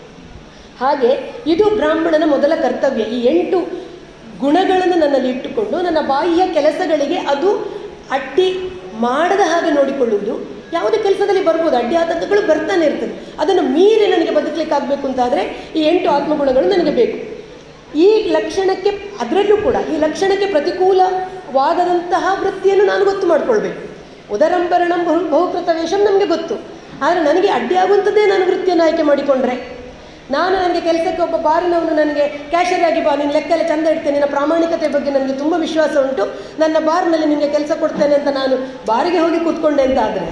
ಹಾಗೆ ಇದು ಬ್ರಾಹ್ಮಣನ ಮೊದಲ ಕರ್ತವ್ಯ ಈ ಎಂಟು ಗುಣಗಳನ್ನು ನನ್ನಲ್ಲಿ ಇಟ್ಟುಕೊಂಡು ನನ್ನ ಬಾಹ್ಯ ಕೆಲಸಗಳಿಗೆ ಅದು ಅಡ್ಡಿ ಮಾಡದ ಹಾಗೆ ನೋಡಿಕೊಳ್ಳುವುದು ಯಾವುದೇ ಕೆಲಸದಲ್ಲಿ ಬರ್ಬೋದು ಅಡ್ಡಿ ಆತಂಕಗಳು ಬರ್ತಾನೆ ಇರ್ತದೆ ಅದನ್ನು ಮೀರಿ ನನಗೆ ಬದುಕಲಿಕ್ಕಾಗಬೇಕು ಅಂತಾದರೆ ಈ ಎಂಟು ಆತ್ಮಗುಣಗಳು ನನಗೆ ಬೇಕು ಈ ಲಕ್ಷಣಕ್ಕೆ ಅದರಲ್ಲೂ ಕೂಡ ಈ ಲಕ್ಷಣಕ್ಕೆ ಪ್ರತಿಕೂಲವಾಗದಂತಹ ವೃತ್ತಿಯನ್ನು ನಾನು ಗೊತ್ತು ಮಾಡ್ಕೊಳ್ಬೇಕು ಉದರಂಬರಣಂ ಬಹು ಬಹುಕೃತ ವೇಷಂ ನಮಗೆ ಗೊತ್ತು ಆದರೆ ನನಗೆ ಅಡ್ಡಿಯಾಗುವಂಥದ್ದೇ ನಾನು ವೃತ್ತಿಯನ್ನು ಆಯ್ಕೆ ಮಾಡಿಕೊಂಡ್ರೆ ನಾನು ನನಗೆ ಕೆಲಸಕ್ಕೆ ಒಬ್ಬ ಬಾರಿನವನು ನನಗೆ ಕ್ಯಾಶಿಯರ್ ಆಗಿ ಬಾ ನಿನ್ನ ಲೆಕ್ಕ ಎಲ್ಲ ಚಂದ ಇಡ್ತೇನೆ ನಿನ್ನ ಪ್ರಾಮಾಣಿಕತೆ ಬಗ್ಗೆ ನನಗೆ ತುಂಬ ವಿಶ್ವಾಸ ಉಂಟು ನನ್ನ ಬಾರ್ನಲ್ಲಿ ನಿಮಗೆ ಕೆಲಸ ಕೊಡ್ತೇನೆ ಅಂತ ನಾನು ಬಾರಿಗೆ ಹೋಗಿ ಕೂತ್ಕೊಂಡೆ ಅಂತ ಆದರೆ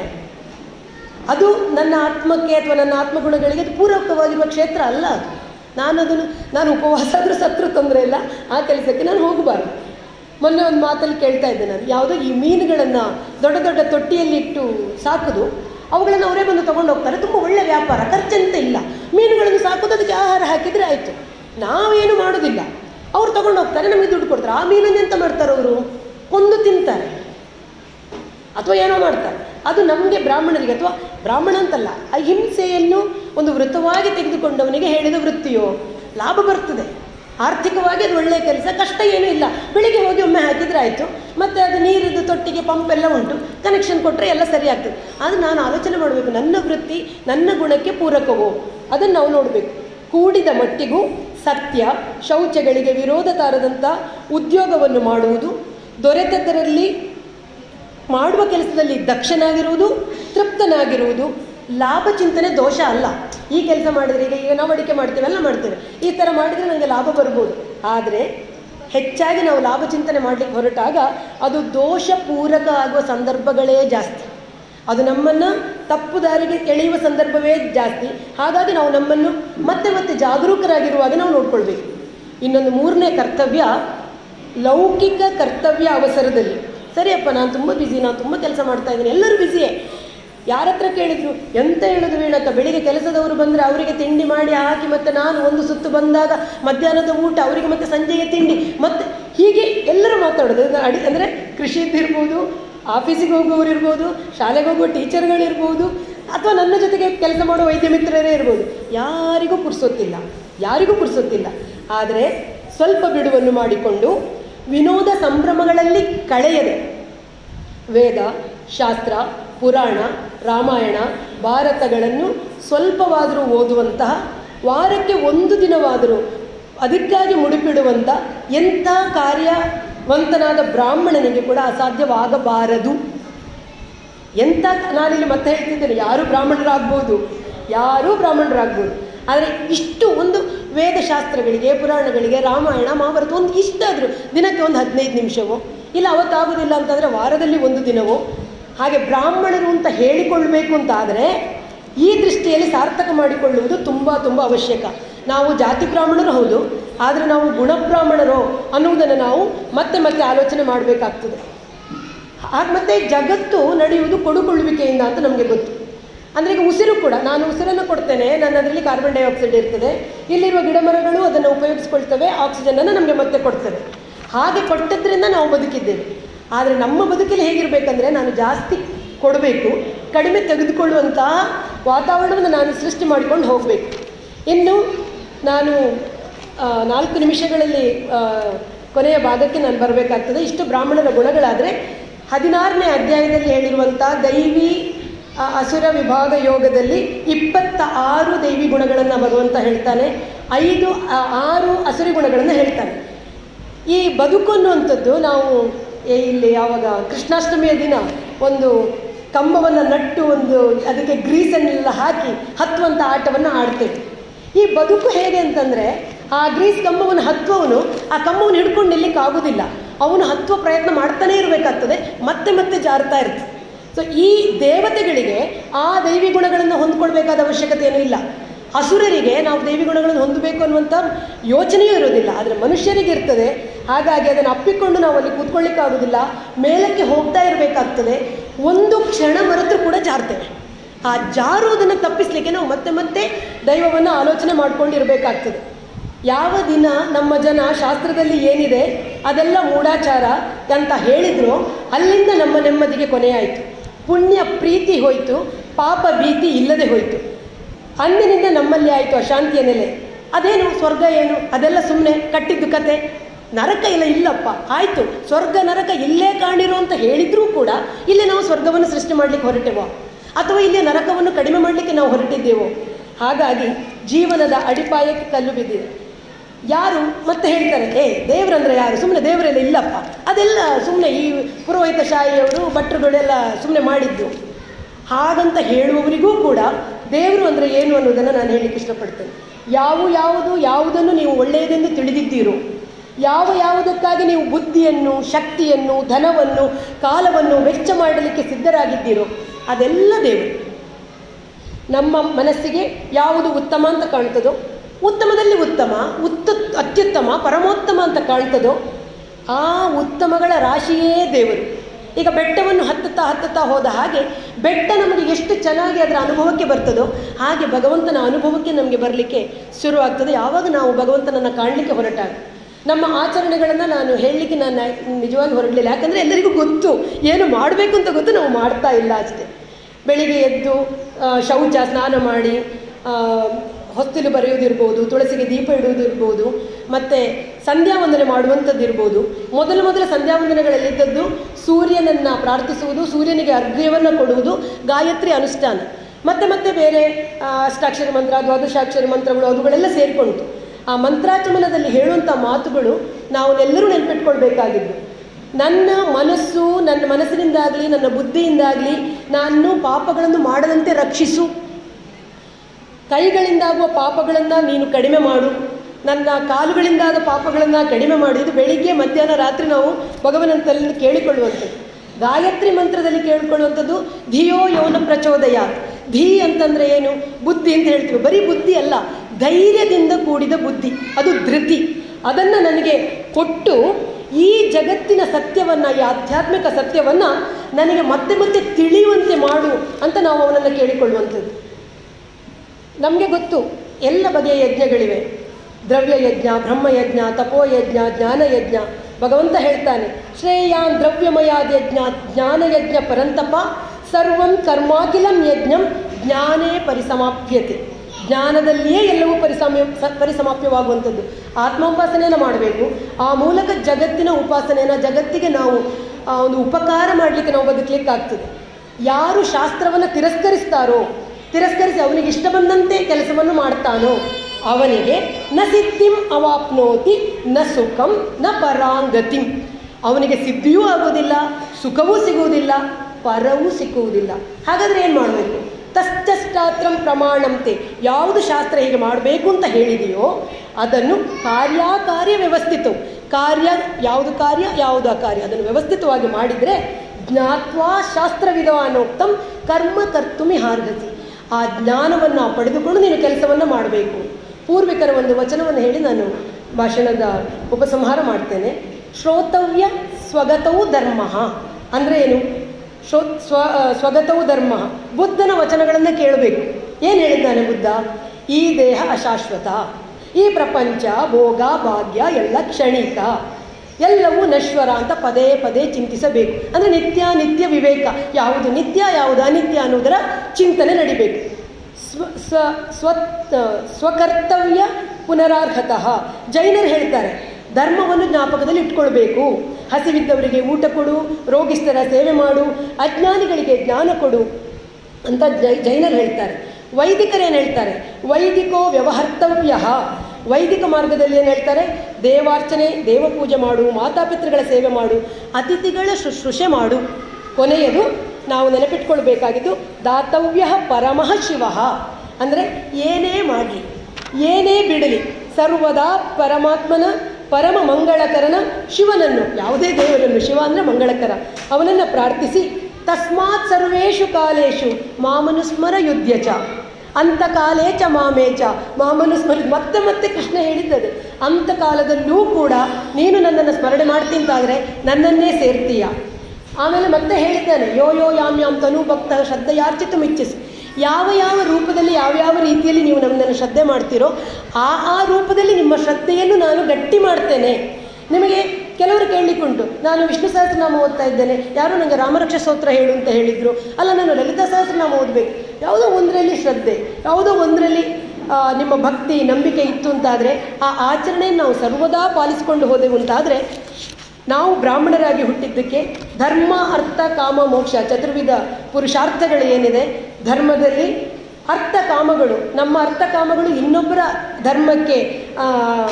ಅದು ನನ್ನ ಆತ್ಮಕ್ಕೆ ಅಥವಾ ನನ್ನ ಆತ್ಮಗುಣಗಳಿಗೆ ಅದು ಪೂರಕವಾಗಿರುವ ಕ್ಷೇತ್ರ ಅಲ್ಲ ಅದು ನಾನು ಅದನ್ನು ನಾನು ಉಪವಾಸ ಆದರೂ ಸತ್ರು ತೊಂದರೆ ಇಲ್ಲ ಆ ಕೆಲಸಕ್ಕೆ ನಾನು ಹೋಗಬಾರ್ದು ಮೊನ್ನೆ ಒಂದು ಮಾತಲ್ಲಿ ಕೇಳ್ತಾ ಇದ್ದೆ ನಾನು ಯಾವುದೋ ಈ ಮೀನುಗಳನ್ನು ದೊಡ್ಡ ದೊಡ್ಡ ತೊಟ್ಟಿಯಲ್ಲಿ ಇಟ್ಟು ಸಾಕೋದು ಅವುಗಳನ್ನು ಅವರೇ ಬಂದು ತೊಗೊಂಡು ಹೋಗ್ತಾರೆ ತುಂಬ ಒಳ್ಳೆ ವ್ಯಾಪಾರ ಖರ್ಚಂತ ಇಲ್ಲ ಮೀನುಗಳನ್ನು ಸಾಕೋದು ಅದಕ್ಕೆ ಆಹಾರ ಹಾಕಿದರೆ ಆಯಿತು ನಾವೇನು ಮಾಡೋದಿಲ್ಲ ಅವ್ರು ತೊಗೊಂಡು ಹೋಗ್ತಾರೆ ನಮಗೆ ದುಡ್ಡು ಕೊಡ್ತಾರೆ ಆ ಮೀನನ್ನು ಎಂತ ಮಾಡ್ತಾರೆ ಅವರು ಕೊಂದು ತಿಂತಾರೆ ಅಥವಾ ಏನೋ ಮಾಡ್ತಾರೆ ಅದು ನಮಗೆ ಬ್ರಾಹ್ಮಣರಿಗೆ ಅಥವಾ ಬ್ರಾಹ್ಮಣ ಅಂತಲ್ಲ ಅಹಿಂಸೆಯನ್ನು ಒಂದು ವೃತವಾಗಿ ತೆಗೆದುಕೊಂಡವನಿಗೆ ಹೇಳಿದ ವೃತ್ತಿಯೋ ಲಾಭ ಬರ್ತದೆ ಆರ್ಥಿಕವಾಗಿ ಅದು ಒಳ್ಳೆಯ ಕೆಲಸ ಕಷ್ಟ ಏನೂ ಇಲ್ಲ ಬೆಳಿಗ್ಗೆ ಹೋಗಿ ಒಮ್ಮೆ ಹಾಕಿದರೆ ಆಯಿತು ಮತ್ತು ಅದು ನೀರಿದ್ದು ತೊಟ್ಟಿಗೆ ಪಂಪ್ ಎಲ್ಲ ಉಂಟು ಕನೆಕ್ಷನ್ ಕೊಟ್ಟರೆ ಎಲ್ಲ ಸರಿ ಆಗ್ತದೆ ಆದರೆ ನಾನು ಆಲೋಚನೆ ಮಾಡಬೇಕು ನನ್ನ ವೃತ್ತಿ ನನ್ನ ಗುಣಕ್ಕೆ ಪೂರಕವೋ ಅದನ್ನು ನಾವು ನೋಡಬೇಕು ಕೂಡಿದ ಮಟ್ಟಿಗೂ ಸತ್ಯ ಶೌಚಗಳಿಗೆ ವಿರೋಧ ತಾರದಂಥ ಉದ್ಯೋಗವನ್ನು ಮಾಡುವುದು ದೊರೆತದರಲ್ಲಿ ಮಾಡುವ ಕೆಲಸದಲ್ಲಿ ದಕ್ಷನಾಗಿರುವುದು ತೃಪ್ತನಾಗಿರುವುದು ಲಾಭ ಚಿಂತನೆ ದೋಷ ಅಲ್ಲ ಈ ಕೆಲಸ ಮಾಡಿದರೆ ಈಗ ಈಗ ನಾವು ಅಡಿಕೆ ಮಾಡ್ತೇವೆ ಎಲ್ಲ ಮಾಡ್ತೇವೆ ಈ ಥರ ಮಾಡಿದರೆ ನನಗೆ ಲಾಭ ಬರ್ಬೋದು ಆದರೆ ಹೆಚ್ಚಾಗಿ ನಾವು ಲಾಭ ಚಿಂತನೆ ಮಾಡಲಿಕ್ಕೆ ಹೊರಟಾಗ ಅದು ದೋಷ ಪೂರಕ ಆಗುವ ಸಂದರ್ಭಗಳೇ ಜಾಸ್ತಿ ಅದು ನಮ್ಮನ್ನು ತಪ್ಪು ದಾರಿಗೆ ಎಳೆಯುವ ಸಂದರ್ಭವೇ ಜಾಸ್ತಿ ಹಾಗಾಗಿ ನಾವು ನಮ್ಮನ್ನು ಮತ್ತೆ ಮತ್ತೆ ಜಾಗರೂಕರಾಗಿರುವಾಗ ನಾವು ನೋಡ್ಕೊಳ್ಬೇಕು ಇನ್ನೊಂದು ಮೂರನೇ ಕರ್ತವ್ಯ ಲೌಕಿಕ ಕರ್ತವ್ಯ ಅವಸರದಲ್ಲಿ ಸರಿಯಪ್ಪ ನಾನು ತುಂಬ ಬ್ಯುಸಿ ನಾನು ತುಂಬ ಕೆಲಸ ಮಾಡ್ತಾ ಇದ್ದೀನಿ ಎಲ್ಲರೂ ಬ್ಯುಸಿಯೇ ಯಾರ ಹತ್ರ ಕೇಳಿದ್ರು ಎಂತ ಹೇಳೋದು ವೀಣಕ್ಕ ಬೆಳಿಗ್ಗೆ ಕೆಲಸದವರು ಬಂದರೆ ಅವರಿಗೆ ತಿಂಡಿ ಮಾಡಿ ಹಾಕಿ ಮತ್ತೆ ನಾನು ಒಂದು ಸುತ್ತು ಬಂದಾಗ ಮಧ್ಯಾಹ್ನದ ಊಟ ಅವರಿಗೆ ಮತ್ತೆ ಸಂಜೆಗೆ ತಿಂಡಿ ಮತ್ತೆ ಹೀಗೆ ಎಲ್ಲರೂ ಮಾತಾಡೋದು ಇದು ಅಡಿ ಅಂದರೆ ಕೃಷಿಯದ್ದಿರ್ಬೋದು ಆಫೀಸಿಗೆ ಹೋಗುವವರು ಇರ್ಬೋದು ಶಾಲೆಗೆ ಹೋಗುವ ಟೀಚರ್ಗಳಿರ್ಬೋದು ಅಥವಾ ನನ್ನ ಜೊತೆಗೆ ಕೆಲಸ ಮಾಡುವ ವೈದ್ಯ ಮಿತ್ರರೇ ಇರ್ಬೋದು ಯಾರಿಗೂ ಪುರ್ಸೊತ್ತಿಲ್ಲ ಯಾರಿಗೂ ಪುರ್ಸೊತ್ತಿಲ್ಲ ಆದರೆ ಸ್ವಲ್ಪ ಬಿಡುವನ್ನು ಮಾಡಿಕೊಂಡು ವಿನೋದ ಸಂಭ್ರಮಗಳಲ್ಲಿ ಕಳೆಯದೆ ವೇದ ಶಾಸ್ತ್ರ ಪುರಾಣ ರಾಮಾಯಣ ಭಾರತಗಳನ್ನು ಸ್ವಲ್ಪವಾದರೂ ಓದುವಂತಹ ವಾರಕ್ಕೆ ಒಂದು ದಿನವಾದರೂ ಅದಕ್ಕಾಗಿ ಮುಡಿಪಿಡುವಂಥ ಎಂಥ ಕಾರ್ಯವಂತನಾದ ಬ್ರಾಹ್ಮಣನಿಗೆ ಕೂಡ ಅಸಾಧ್ಯವಾಗಬಾರದು ಎಂಥ ನಾನಿಲ್ಲಿ ಮತ್ತೆ ಹೇಳ್ತಿದ್ದೇನೆ ಯಾರು ಬ್ರಾಹ್ಮಣರಾಗ್ಬೋದು ಯಾರೂ ಬ್ರಾಹ್ಮಣರಾಗ್ಬೋದು ಆದರೆ ಇಷ್ಟು ಒಂದು ವೇದಶಾಸ್ತ್ರಗಳಿಗೆ ಪುರಾಣಗಳಿಗೆ ರಾಮಾಯಣ ಮಹಾಭಾರತ ಒಂದು ಇಷ್ಟಾದರೂ ದಿನಕ್ಕೆ ಒಂದು ಹದಿನೈದು ನಿಮಿಷವೋ ಇಲ್ಲ ಅವತ್ತಾಗೋದಿಲ್ಲ ಅಂತಂದರೆ ವಾರದಲ್ಲಿ ಒಂದು ದಿನವೋ ಹಾಗೆ ಬ್ರಾಹ್ಮಣರು ಅಂತ ಹೇಳಿಕೊಳ್ಬೇಕು ಅಂತ ಆದರೆ ಈ ದೃಷ್ಟಿಯಲ್ಲಿ ಸಾರ್ಥಕ ಮಾಡಿಕೊಳ್ಳುವುದು ತುಂಬ ತುಂಬ ಅವಶ್ಯಕ ನಾವು ಜಾತಿ ಬ್ರಾಹ್ಮಣರು ಹೌದು ಆದರೆ ನಾವು ಗುಣಬ್ರಾಹ್ಮಣರೋ ಅನ್ನುವುದನ್ನು ನಾವು ಮತ್ತೆ ಮತ್ತೆ ಆಲೋಚನೆ ಮಾಡಬೇಕಾಗ್ತದೆ ಹಾಗೆ ಮತ್ತೆ ಜಗತ್ತು ನಡೆಯುವುದು ಕೊಡುಕೊಳ್ಳುವಿಕೆಯಿಂದ ಅಂತ ನಮಗೆ ಗೊತ್ತು ಅಂದರೆ ಈಗ ಉಸಿರು ಕೂಡ ನಾನು ಉಸಿರನ್ನು ಕೊಡ್ತೇನೆ ನನ್ನ ಅದರಲ್ಲಿ ಕಾರ್ಬನ್ ಡೈಆಕ್ಸೈಡ್ ಇರ್ತದೆ ಇಲ್ಲಿರುವ ಗಿಡಮರಗಳು ಅದನ್ನು ಉಪಯೋಗಿಸ್ಕೊಳ್ತವೆ ಆಕ್ಸಿಜನನ್ನು ನಮಗೆ ಮತ್ತೆ ಕೊಡ್ತದೆ ಹಾಗೆ ಕೊಟ್ಟದ್ರಿಂದ ನಾವು ಬದುಕಿದ್ದೇವೆ ಆದರೆ ನಮ್ಮ ಬದುಕಲ್ಲಿ ಹೇಗಿರಬೇಕಂದ್ರೆ ನಾನು ಜಾಸ್ತಿ ಕೊಡಬೇಕು ಕಡಿಮೆ ತೆಗೆದುಕೊಳ್ಳುವಂತಹ ವಾತಾವರಣವನ್ನು ನಾನು ಸೃಷ್ಟಿ ಮಾಡಿಕೊಂಡು ಹೋಗಬೇಕು ಇನ್ನು ನಾನು ಆ, ನಾಲ್ಕು ನಿಮಿಷಗಳಲ್ಲಿ ಆ, ಕೊನೆಯ ಭಾಗಕ್ಕೆ ನಾನು ಬರಬೇಕಾಗ್ತದೆ ಇಷ್ಟು ಬ್ರಾಹ್ಮಣರ ಗುಣಗಳಾದರೆ ಹದಿನಾರನೇ ಅಧ್ಯಾಯದಲ್ಲಿ ಹೇಳಿರುವಂಥ ದೈವಿ ಆ, ಅಸುರ ವಿಭಾಗ ಯೋಗದಲ್ಲಿ ಇಪ್ಪತ್ತ ಆರು ದೈವಿ ಗುಣಗಳನ್ನು ಭಗವಂತ ಹೇಳ್ತಾನೆ ಐದು ಆ, ಆರು ಅಸುರಿ ಗುಣಗಳನ್ನು ಹೇಳ್ತಾನೆ ಈ ಬದುಕು ಅನ್ನುವಂಥದ್ದು ನಾವು ಏ ಇಲ್ಲಿ ಯಾವಾಗ ಕೃಷ್ಣಾಷ್ಟಮಿಯ ದಿನ ಒಂದು ಕಂಬವನ್ನು ನಟ್ಟು ಒಂದು ಅದಕ್ಕೆ ಗ್ರೀಸನ್ನೆಲ್ಲ ಹಾಕಿ ಹತ್ತುವಂಥ ಆಟವನ್ನು ಆಡ್ತೇವೆ ಈ ಬದುಕು ಹೇಗೆ ಅಂತಂದರೆ ಆ ಗ್ರೀಸ್ ಕಂಬವನ್ನು ಹತ್ತುವವನು ಆ ಕಂಬವನ್ನು ಹಿಡ್ಕೊಂಡು ನಿಲ್ಲಿಕ್ಕೆ ಆಗೋದಿಲ್ಲ ಅವನು ಹತ್ತುವ ಪ್ರಯತ್ನ ಮಾಡ್ತಾನೇ ಇರಬೇಕಾಗ್ತದೆ ಮತ್ತೆ ಮತ್ತೆ ಜಾರ್ತಾ ಇರ್ತದೆ ಸೊ ಈ ದೇವತೆಗಳಿಗೆ ಆ ದೈವಿ ಗುಣಗಳನ್ನು ಹೊಂದ್ಕೊಳ್ಬೇಕಾದ ಅವಶ್ಯಕತೆ ಏನೂ ಇಲ್ಲ ಅಸುರರಿಗೆ ನಾವು ದೈವಿ ಗುಣಗಳನ್ನು ಹೊಂದಬೇಕು ಅನ್ನುವಂಥ ಯೋಚನೆಯೂ ಇರೋದಿಲ್ಲ ಆದರೆ ಮನುಷ್ಯರಿಗೆ ಇರ್ತದೆ ಹಾಗಾಗಿ ಅದನ್ನು ಅಪ್ಪಿಕೊಂಡು ನಾವು ಅಲ್ಲಿ ಕೂತ್ಕೊಳ್ಳಿಕ್ಕಾಗೋದಿಲ್ಲ ಮೇಲಕ್ಕೆ ಹೋಗ್ತಾ ಇರಬೇಕಾಗ್ತದೆ ಒಂದು ಕ್ಷಣ ಮರೆತರೂ ಕೂಡ ಜಾರ್ತೇವೆ ಆ ಜಾರುವುದನ್ನು ತಪ್ಪಿಸಲಿಕ್ಕೆ ನಾವು ಮತ್ತೆ ಮತ್ತೆ ದೈವವನ್ನು ಆಲೋಚನೆ ಮಾಡ್ಕೊಂಡಿರಬೇಕಾಗ್ತದೆ ಯಾವ ದಿನ ನಮ್ಮ ಜನ ಶಾಸ್ತ್ರದಲ್ಲಿ ಏನಿದೆ ಅದೆಲ್ಲ ಮೂಢಾಚಾರ ಅಂತ ಹೇಳಿದ್ರು ಅಲ್ಲಿಂದ ನಮ್ಮ ನೆಮ್ಮದಿಗೆ ಕೊನೆಯಾಯಿತು ಪುಣ್ಯ ಪ್ರೀತಿ ಹೋಯಿತು ಪಾಪ ಭೀತಿ ಇಲ್ಲದೆ ಹೋಯಿತು ಅಂದಿನಿಂದ ನಮ್ಮಲ್ಲಿ ಆಯಿತು ಅಶಾಂತಿಯ ನೆಲೆ ಅದೇನು ಸ್ವರ್ಗ ಏನು ಅದೆಲ್ಲ ಸುಮ್ಮನೆ ಕಟ್ಟಿದ್ದು ಕತೆ ನರಕ ಇಲ್ಲ ಇಲ್ಲಪ್ಪ ಆಯಿತು ಸ್ವರ್ಗ ನರಕ ಇಲ್ಲೇ ಕಾಣಿರು ಅಂತ ಹೇಳಿದ್ರೂ ಕೂಡ ಇಲ್ಲಿ ನಾವು ಸ್ವರ್ಗವನ್ನು ಸೃಷ್ಟಿ ಮಾಡಲಿಕ್ಕೆ ಹೊರಟೆವೋ ಅಥವಾ ಇಲ್ಲಿ ನರಕವನ್ನು ಕಡಿಮೆ ಮಾಡಲಿಕ್ಕೆ ನಾವು ಹೊರಟಿದ್ದೇವೋ ಹಾಗಾಗಿ ಜೀವನದ ಅಡಿಪಾಯಕ್ಕೆ ಕಲ್ಲು ಬಿದ್ದಿದೆ ಯಾರು ಮತ್ತೆ ಹೇಳ್ತಾರೆ ಏ ದೇವರಂದ್ರೆ ಯಾರು ಸುಮ್ಮನೆ ದೇವರೆಲ್ಲ ಇಲ್ಲಪ್ಪ ಅದೆಲ್ಲ ಸುಮ್ಮನೆ ಈ ಪುರೋಹಿತ ಶಾಹಿಯವರು ಭಟ್ರುಗಳೆಲ್ಲ ಸುಮ್ಮನೆ ಮಾಡಿದ್ದು ಹಾಗಂತ ಹೇಳುವವರಿಗೂ ಕೂಡ ದೇವರು ಅಂದರೆ ಏನು ಅನ್ನೋದನ್ನು ನಾನು ಹೇಳಲಿಕ್ಕೆ ಇಷ್ಟಪಡ್ತೇನೆ ಯಾವ ಯಾವುದು ಯಾವುದನ್ನು ನೀವು ಒಳ್ಳೆಯದೆಂದು ತಿಳಿದಿದ್ದೀರೋ ಯಾವ ಯಾವುದಕ್ಕಾಗಿ ನೀವು ಬುದ್ಧಿಯನ್ನು ಶಕ್ತಿಯನ್ನು ಧನವನ್ನು ಕಾಲವನ್ನು ವೆಚ್ಚ ಮಾಡಲಿಕ್ಕೆ ಸಿದ್ಧರಾಗಿದ್ದೀರೋ ಅದೆಲ್ಲ ದೇವರು ನಮ್ಮ ಮನಸ್ಸಿಗೆ ಯಾವುದು ಉತ್ತಮ ಅಂತ ಕಾಣ್ತದೋ ಉತ್ತಮದಲ್ಲಿ ಉತ್ತಮ ಉತ್ತ ಅತ್ಯುತ್ತಮ ಪರಮೋತ್ತಮ ಅಂತ ಕಾಣ್ತದೋ ಆ ಉತ್ತಮಗಳ ರಾಶಿಯೇ ದೇವರು ಈಗ ಬೆಟ್ಟವನ್ನು ಹತ್ತುತ್ತಾ ಹತ್ತುತ್ತಾ ಹೋದ ಹಾಗೆ ಬೆಟ್ಟ ನಮಗೆ ಎಷ್ಟು ಚೆನ್ನಾಗಿ ಅದರ ಅನುಭವಕ್ಕೆ ಬರ್ತದೋ ಹಾಗೆ ಭಗವಂತನ ಅನುಭವಕ್ಕೆ ನಮಗೆ ಬರಲಿಕ್ಕೆ ಶುರುವಾಗ್ತದೆ ಯಾವಾಗ ನಾವು ಭಗವಂತನನ್ನು ಕಾಣಲಿಕ್ಕೆ ಹೊರಟಾಗ ನಮ್ಮ ಆಚರಣೆಗಳನ್ನು ನಾನು ಹೇಳಲಿಕ್ಕೆ ನಾನು ನಿಜವಾಗಿ ಹೊರಡಲಿಲ್ಲ ಯಾಕಂದರೆ ಎಲ್ಲರಿಗೂ ಗೊತ್ತು ಏನು ಮಾಡಬೇಕು ಅಂತ ಗೊತ್ತು ನಾವು ಮಾಡ್ತಾ ಇಲ್ಲ ಅಷ್ಟೇ ಬೆಳಿಗ್ಗೆ ಎದ್ದು ಆ, ಶೌಚ ಸ್ನಾನ ಮಾಡಿ ಆ, ಹೊಸ್ತಿಲು ಬರೆಯುವುದಿರ್ಬೋದು ತುಳಸಿಗೆ ದೀಪ ಇಡುವುದಿರ್ಬೋದು ಮತ್ತು ಸಂಧ್ಯಾ ವಂದನೆ ಮಾಡುವಂಥದ್ದು ಇರ್ಬೋದು ಮೊದಲು ಮೊದಲ ಸಂಧ್ಯಾ ವಂದನೆಗಳಲ್ಲಿದ್ದದ್ದು ಸೂರ್ಯನನ್ನು ಪ್ರಾರ್ಥಿಸುವುದು ಸೂರ್ಯನಿಗೆ ಅರ್ಘ್ಯವನ್ನು ಕೊಡುವುದು ಗಾಯತ್ರಿ ಅನುಷ್ಠಾನ ಮತ್ತೆ ಮತ್ತೆ ಬೇರೆ ಆ, ಅಷ್ಟಾಕ್ಷರಿ ಮಂತ್ರ ದ್ವಾದಶಾಕ್ಷರಿ ಮಂತ್ರಗಳು ಅವುಗಳೆಲ್ಲ ಸೇರಿಕೊಂಡಿತು ಆ ಮಂತ್ರಾಚಮನದಲ್ಲಿ ಹೇಳುವಂಥ ಮಾತುಗಳು ನಾವು ಎಲ್ಲರೂ ನೆನಪಿಟ್ಕೊಳ್ಬೇಕಾಗಿದ್ದು ನನ್ನ ಮನಸ್ಸು ನನ್ನ ಮನಸ್ಸಿನಿಂದಾಗಲಿ ನನ್ನ ಬುದ್ಧಿಯಿಂದಾಗಲಿ ನಾನು ಪಾಪಗಳನ್ನು ಮಾಡದಂತೆ ರಕ್ಷಿಸು ಕೈಗಳಿಂದಾಗುವ ಪಾಪಗಳನ್ನು ನೀನು ಕಡಿಮೆ ಮಾಡು ನನ್ನ ಕಾಲುಗಳಿಂದಾದ ಪಾಪಗಳನ್ನು ಕಡಿಮೆ ಮಾಡು ಇದು ಬೆಳಿಗ್ಗೆ ಮಧ್ಯಾಹ್ನ ರಾತ್ರಿ ನಾವು ಭಗವನಂತಲ್ಲಿ ಕೇಳಿಕೊಳ್ಳುವಂಥದ್ದು ಗಾಯತ್ರಿ ಮಂತ್ರದಲ್ಲಿ ಕೇಳಿಕೊಳ್ಳುವಂಥದ್ದು ಧಿಯೋ ಯೋನ ಪ್ರಚೋದಯ ಧೀ ಅಂತಂದ್ರೆ ಏನು ಬುದ್ಧಿ ಅಂತ ಹೇಳ್ತೀವಿ ಬರೀ ಬುದ್ಧಿ ಅಲ್ಲ ಧೈರ್ಯದಿಂದ ಕೂಡಿದ ಬುದ್ಧಿ ಅದು ಧೃತಿ ಅದನ್ನು ನನಗೆ ಕೊಟ್ಟು ಈ ಜಗತ್ತಿನ ಸತ್ಯವನ್ನ ಈ ಆಧ್ಯಾತ್ಮಿಕ ಸತ್ಯವನ್ನ ನನಗೆ ಮತ್ತೆ ಮತ್ತೆ ತಿಳಿಯುವಂತೆ ಮಾಡು ಅಂತ ನಾವು ಅವನನ್ನು ಕೇಳಿಕೊಳ್ಳುವಂಥದ್ದು ನಮಗೆ ಗೊತ್ತು ಎಲ್ಲ ಬಗೆಯ ಯಜ್ಞಗಳಿವೆ ದ್ರವ್ಯ ಯಜ್ಞ ಬ್ರಹ್ಮಯಜ್ಞ ತಪೋಯಜ್ಞ ಜ್ಞಾನಯಜ್ಞ ಭಗವಂತ ಹೇಳ್ತಾನೆ ಶ್ರೇಯಾನ್ ದ್ರವ್ಯಮಯಾದ ಯಜ್ಞ ಜ್ಞಾನಯಜ್ಞ ಪರಂತಪ ಸರ್ವಂ ಕರ್ಮಾಖಿಲಂ ಯಜ್ಞಂ ಜ್ಞಾನೇ ಪರಿಸಮಾಪ್ಯತೆ ಜ್ಞಾನದಲ್ಲಿಯೇ ಎಲ್ಲವೂ ಪರಿಸಮ್ಯ ಸ- ಪರಿಸಮಾಪ್ಯವಾಗುವಂಥದ್ದು ಆತ್ಮೋಪಾಸನೆಯನ್ನು ಮಾಡಬೇಕು ಆ ಮೂಲಕ ಜಗತ್ತಿನ ಉಪಾಸನೆಯನ್ನು ಜಗತ್ತಿಗೆ ನಾವು ಆ, ಒಂದು ಉಪಕಾರ ಮಾಡಲಿಕ್ಕೆ ನಾವು ಬದುಕಲಿಕ್ಕೆ ಆಗ್ತದೆ ಯಾರು ಶಾಸ್ತ್ರವನ್ನು ತಿರಸ್ಕರಿಸ್ತಾರೋ ತಿರಸ್ಕರಿಸಿ ಅವನಿಗೆ ಇಷ್ಟ ಬಂದಂತೆ ಕೆಲಸವನ್ನು ಮಾಡ್ತಾನೋ ಅವನಿಗೆ ನ ಸಿದ್ಧಿಂ ಅವಾಪ್ನೋತಿ ನ ಸುಖಂ ನ ಪರಾಂಗತಿಂ ಅವನಿಗೆ ಸಿದ್ಧಿಯೂ ಆಗೋದಿಲ್ಲ ಸುಖವೂ ಸಿಗುವುದಿಲ್ಲ ಪರವೂ ಸಿಕ್ಕುವುದಿಲ್ಲ ಹಾಗಾದ್ರೆ ಏನು ಮಾಡಬೇಕು ತಶ್ಚಾತ್ರಂ ಪ್ರಮಾಣಂತೆ ಯಾವುದು ಶಾಸ್ತ್ರ ಹೀಗೆ ಮಾಡಬೇಕು ಅಂತ ಹೇಳಿದೆಯೋ ಅದನ್ನು ಕಾರ್ಯಕಾರ್ಯ ವ್ಯವಸ್ಥಿತವು ಕಾರ್ಯ ಯಾವುದು ಕಾರ್ಯ ಯಾವುದು ಅಕಾರ್ಯ ಅದನ್ನು ವ್ಯವಸ್ಥಿತವಾಗಿ ಮಾಡಿದರೆ ಜ್ಞಾತ್ವಾ ಶಾಸ್ತ್ರವಿಧವಾನೋಕ್ತಂ ಕರ್ಮ ಕರ್ತುಮಿ ಹಾರ್ಹಸಿ ಆ ಜ್ಞಾನವನ್ನು ಪಡೆದುಕೊಂಡು ನೀನು ಕೆಲಸವನ್ನು ಮಾಡಬೇಕು ಪೂರ್ವಿಕರ ಒಂದು ವಚನವನ್ನು ಹೇಳಿ ನಾನು ಭಾಷಣದ ಉಪಸಂಹಾರ ಮಾಡ್ತೇನೆ ಶ್ರೋತವ್ಯ ಸ್ವಗತವು ಧರ್ಮ ಅಂದರೆ ಏನು ಶ್ರೋ ಸ್ವ ಆ, ಸ್ವಗತವು ಧರ್ಮ ಬುದ್ಧನ ವಚನಗಳನ್ನು ಕೇಳಬೇಕು ಏನು ಹೇಳಿದ್ದಾನೆ ಬುದ್ಧ ಈ ದೇಹ ಅಶಾಶ್ವತ ಈ ಪ್ರಪಂಚ ಭೋಗ ಭಾಗ್ಯ ಎಲ್ಲ ಕ್ಷಣಿಕ ಎಲ್ಲವೂ ನಶ್ವರ ಅಂತ ಪದೇ ಪದೇ ಚಿಂತಿಸಬೇಕು ಅಂದರೆ ನಿತ್ಯ ನಿತ್ಯ ವಿವೇಕ ಯಾವುದು ನಿತ್ಯ ಯಾವುದು ಅನಿತ್ಯ ಅನ್ನೋದರ ಚಿಂತನೆ ನಡಿಬೇಕು ಸ್ವ ಸ್ವ ಸ್ವ ಸ್ವಕರ್ತವ್ಯ ಪುನರಾರ್ಹತಃ ಜೈನರು ಹೇಳ್ತಾರೆ ಧರ್ಮವನ್ನು ಜ್ಞಾಪಕದಲ್ಲಿ ಇಟ್ಕೊಳ್ಬೇಕು ಹಸಿವಿದ್ದವರಿಗೆ ಊಟ ಕೊಡು ರೋಗಿಷ್ಠರ ಸೇವೆ ಮಾಡು ಅಜ್ಞಾನಿಗಳಿಗೆ ಜ್ಞಾನ ಕೊಡು ಅಂತ ಜೈ ಜೈನರು ಹೇಳ್ತಾರೆ ವೈದಿಕರು ಏನು ಹೇಳ್ತಾರೆ ವೈದಿಕೋ ವ್ಯವಹರ್ತವ್ಯ ವೈದಿಕ ಮಾರ್ಗದಲ್ಲಿ ಏನು ಹೇಳ್ತಾರೆ ದೇವಾರ್ಚನೆ ದೇವಪೂಜೆ ಮಾಡು ಮಾತಾಪಿತೃಗಳ ಸೇವೆ ಮಾಡು ಅತಿಥಿಗಳ ಶುಶ್ರೂಷೆ ಮಾಡು ಕೊನೆಯದು ನಾವು ನೆನಪಿಟ್ಕೊಳ್ಬೇಕಾಗಿದ್ದು ದಾತವ್ಯ ಪರಮಃ ಶಿವ ಅಂದರೆ ಏನೇ ಮಾಡಲಿ ಏನೇ ಬಿಡಲಿ ಸರ್ವದಾ ಪರಮಾತ್ಮನ ಪರಮ ಮಂಗಳಕರನ ಶಿವನನ್ನು ಯಾವುದೇ ದೇವರನ್ನು ಶಿವ ಅಂದರೆ ಮಂಗಳಕರ ಅವನನ್ನು ಪ್ರಾರ್ಥಿಸಿ ತಸ್ಮಾತ್ ಸರ್ವೇಷು ಕಾಲೇಶು ಮಾಮನುಸ್ಮರ ಯುದ್ಧ ಚ ಅಂತ ಕಾಲೇ ಚ ಮಾಮೇ ಚ ಮಾಮನು ಸ್ಮರ ಮತ್ತೆ ಮತ್ತೆ ಕೃಷ್ಣ ಹೇಳಿದ್ದದು ಅಂತ ಕಾಲದಲ್ಲೂ ಕೂಡ ನೀನು ನನ್ನನ್ನು ಸ್ಮರಣೆ ಮಾಡ್ತಿಂತಾದರೆ ನನ್ನನ್ನೇ ಸೇರ್ತೀಯ ಆಮೇಲೆ ಮತ್ತೆ ಹೇಳಿದ್ದಾನೆ ಯೋ ಯೋ ಯಾಮ್ ಯಾಮ್ ತನು ಭಕ್ತ ಶ್ರದ್ಧೆಯಾರ್ಚಿತು ಮಿಚ್ಚಿಸಿ ಯಾವ ಯಾವ ರೂಪದಲ್ಲಿ ಯಾವ್ಯಾವ ರೀತಿಯಲ್ಲಿ ನೀವು ನಮ್ಮನ್ನು ಶ್ರದ್ಧೆ ಮಾಡ್ತೀರೋ ಆ ಆ ರೂಪದಲ್ಲಿ ನಿಮ್ಮ ಶ್ರದ್ಧೆಯನ್ನು ನಾನು ಗಟ್ಟಿ ಮಾಡ್ತೇನೆ ನಿಮಗೆ ಕೆಲವರು ಕೇಳಲಿಕ್ಕುಂಟು ನಾನು ವಿಷ್ಣು ಸಹಸ್ರನಾಮ ಓದ್ತಾ ಇದ್ದೇನೆ ಯಾರೋ ನನಗೆ ರಾಮರಕ್ಷ ಸ್ತೋತ್ರ ಹೇಳು ಅಂತ ಹೇಳಿದರು ಅಲ್ಲ ನಾನು ಲಲಿತಾ ಸಹಸ್ರನಾಮ ಓದಬೇಕು ಯಾವುದೋ ಒಂದರಲ್ಲಿ ಶ್ರದ್ಧೆ ಯಾವುದೋ ಒಂದರಲ್ಲಿ ಆ, ನಿಮ್ಮ ಭಕ್ತಿ ನಂಬಿಕೆ ಇತ್ತು ಅಂತಾದರೆ ಆ ಆಚರಣೆಯನ್ನು ನಾವು ಸರ್ವದಾ ಪಾಲಿಸಿಕೊಂಡು ಹೋದೆವು ಅಂತಾದರೆ ನಾವು ಬ್ರಾಹ್ಮಣರಾಗಿ ಹುಟ್ಟಿದ್ದಕ್ಕೆ ಧರ್ಮ ಅರ್ಥ ಕಾಮ ಮೋಕ್ಷ ಚತುರ್ವಿಧ ಪುರುಷಾರ್ಥಗಳು ಏನಿದೆ ಧರ್ಮದಲ್ಲಿ ಅರ್ಥ ಕಾಮಗಳು ನಮ್ಮ ಅರ್ಥ ಕಾಮಗಳು ಇನ್ನೊಬ್ಬರ ಧರ್ಮಕ್ಕೆ ಆ,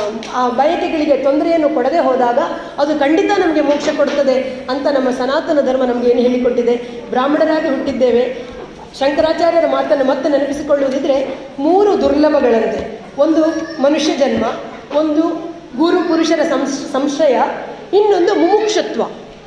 ಆ ಬಯಕೆಗಳಿಗೆ ತೊಂದರೆಯನ್ನು ಕೊಡದೆ ಹೋದಾಗ ಅದು ಖಂಡಿತ ನಮಗೆ ಮೋಕ್ಷ ಕೊಡುತ್ತದೆ ಅಂತ ನಮ್ಮ ಸನಾತನ ಧರ್ಮ ನಮಗೆ ಏನು ಹೇಳಿಕೊಟ್ಟಿದೆ ಬ್ರಾಹ್ಮಣರಾಗಿ ಹುಟ್ಟಿದ್ದೇವೆ ಶಂಕರಾಚಾರ್ಯರ ಮಾತನ್ನು ಮತ್ತೆ ನೆನಪಿಸಿಕೊಳ್ಳುವುದಿದ್ರೆ ಮೂರು ದುರ್ಲಭಗಳಂತೆ ಒಂದು ಮನುಷ್ಯ ಜನ್ಮ ಒಂದು ಗುರು ಪುರುಷರ ಸಂಶ್ ಸಂಶಯ ಇನ್ನೊಂದು ಮುಮುಕ್ಷತ್ವ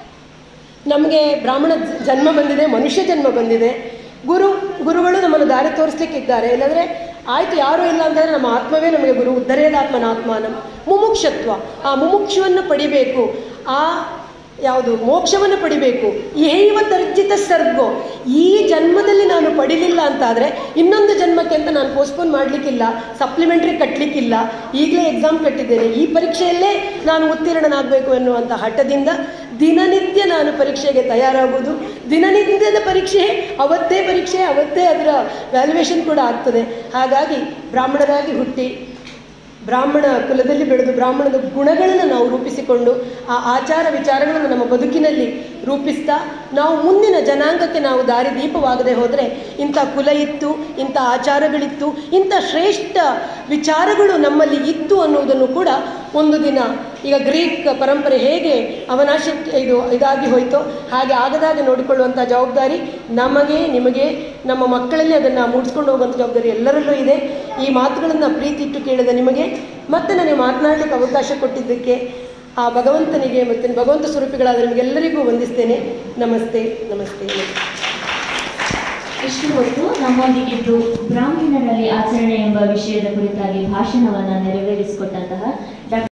ನಮಗೆ ಬ್ರಾಹ್ಮಣ ಜ- ಜನ್ಮ ಬಂದಿದೆ ಮನುಷ್ಯ ಜನ್ಮ ಬಂದಿದೆ ಗುರು ಗುರುಗಳು ನಮ್ಮನ್ನು ದಾರಿ ತೋರಿಸ್ಲಿಕ್ಕಿದ್ದಾರೆ ಇಲ್ಲಾಂದರೆ ಆಯಿತು ಯಾರೂ ಇಲ್ಲ ಅಂತಂದರೆ ನಮ್ಮ ಆತ್ಮವೇ ನಮಗೆ ಗುರು ಉದ್ಧರೇದಾತ್ಮನ ಆತ್ಮಾನಂ ಮುಮುಕ್ಷತ್ವ ಆ ಮುಮುಕ್ಷವನ್ನು ಪಡಿಬೇಕು ಆ ಯಾವುದು ಮೋಕ್ಷವನ್ನು ಪಡಿಬೇಕು ಏವ ತರ್ಜಿತ ಸರ್ಗೋ ಈ ಜನ್ಮದಲ್ಲಿ ನಾನು ಪಡಿಲಿಲ್ಲ ಅಂತಾದರೆ ಇನ್ನೊಂದು ಜನ್ಮಕ್ಕೆ ಅಂತ ನಾನು ಪೋಸ್ಟ್ಪೋನ್ ಮಾಡಲಿಕ್ಕಿಲ್ಲ ಸಪ್ಲಿಮೆಂಟ್ರಿ ಕಟ್ಟಲಿಕ್ಕಿಲ್ಲ ಈಗಲೇ ಎಕ್ಸಾಮ್ ಕಟ್ಟಿದ್ದೇನೆ ಈ ಪರೀಕ್ಷೆಯಲ್ಲೇ ನಾನು ಉತ್ತೀರ್ಣನಾಗಬೇಕು ಎನ್ನುವಂಥ ಹಠದಿಂದ ದಿನನಿತ್ಯ ನಾನು ಪರೀಕ್ಷೆಗೆ ತಯಾರಾಗುವುದು ದಿನನಿತ್ಯದ ಪರೀಕ್ಷೆ ಅವತ್ತೇ ಪರೀಕ್ಷೆ ಅವತ್ತೇ ಅದರ ವ್ಯಾಲ್ಯುಯೇಷನ್ ಕೂಡ ಆಗ್ತದೆ ಹಾಗಾಗಿ ಬ್ರಾಹ್ಮಣರಾಗಿ ಹುಟ್ಟಿ ಬ್ರಾಹ್ಮಣ ಕುಲದಲ್ಲಿ ಬೆಳೆದು ಬ್ರಾಹ್ಮಣದ ಗುಣಗಳನ್ನು ನಾವು ರೂಪಿಸಿಕೊಂಡು ಆ ಆಚಾರ ವಿಚಾರಗಳನ್ನು ನಮ್ಮ ಬದುಕಿನಲ್ಲಿ ರೂಪಿಸ್ತಾ ನಾವು ಮುಂದಿನ ಜನಾಂಗಕ್ಕೆ ನಾವು ದಾರಿದೀಪವಾಗದೆ ಹೋದರೆ ಇಂಥ ಕುಲ ಇತ್ತು ಇಂಥ ಆಚಾರಗಳಿತ್ತು ಇಂಥ ಶ್ರೇಷ್ಠ ವಿಚಾರಗಳು ನಮ್ಮಲ್ಲಿ ಇತ್ತು ಅನ್ನುವುದನ್ನು ಕೂಡ ಒಂದು ದಿನ ಈಗ ಗ್ರೀಕ್ ಪರಂಪರೆ ಹೇಗೆ ಅವನಾಶಕ್ಕೆ ಇದು ಇದಾಗಿ ಹೋಯಿತೋ ಹಾಗೆ ಆಗದಾಗೆ ನೋಡಿಕೊಳ್ಳುವಂಥ ಜವಾಬ್ದಾರಿ ನಮಗೆ ನಿಮಗೆ ನಮ್ಮ ಮಕ್ಕಳಲ್ಲಿ ಅದನ್ನು ಮೂಡಿಸ್ಕೊಂಡು ಹೋಗುವಂಥ ಜವಾಬ್ದಾರಿ ಎಲ್ಲರಲ್ಲೂ ಇದೆ ಈ ಮಾತುಗಳನ್ನು ಪ್ರೀತಿ ಇಟ್ಟು ಕೇಳಿದ ನಿಮಗೆ ಮತ್ತೆ ನನಗೆ ಮಾತನಾಡಲಿಕ್ಕೆ ಅವಕಾಶ ಕೊಟ್ಟಿದ್ದಕ್ಕೆ ಆ ಭಗವಂತನಿಗೆ ಮತ್ತು ಭಗವಂತ ಸ್ವರೂಪಿಗಳಾದ ನಿಮಗೆಲ್ಲರಿಗೂ ವಂದಿಸ್ತೇನೆ ನಮಸ್ತೆ ನಮಸ್ತೆ ನಮಸ್ತೆ ಇಷ್ಟು ಹೊತ್ತು ನಮ್ಮೊಂದಿಗಿದ್ದು ಬ್ರಾಹ್ಮಣರಲ್ಲಿ ಆಚರಣೆ ಎಂಬ ವಿಷಯದ ಕುರಿತಾಗಿ ಭಾಷಣವನ್ನು ನೆರವೇರಿಸಿಕೊಟ್ಟಂತಹ ಡಾಕ್ಟರ್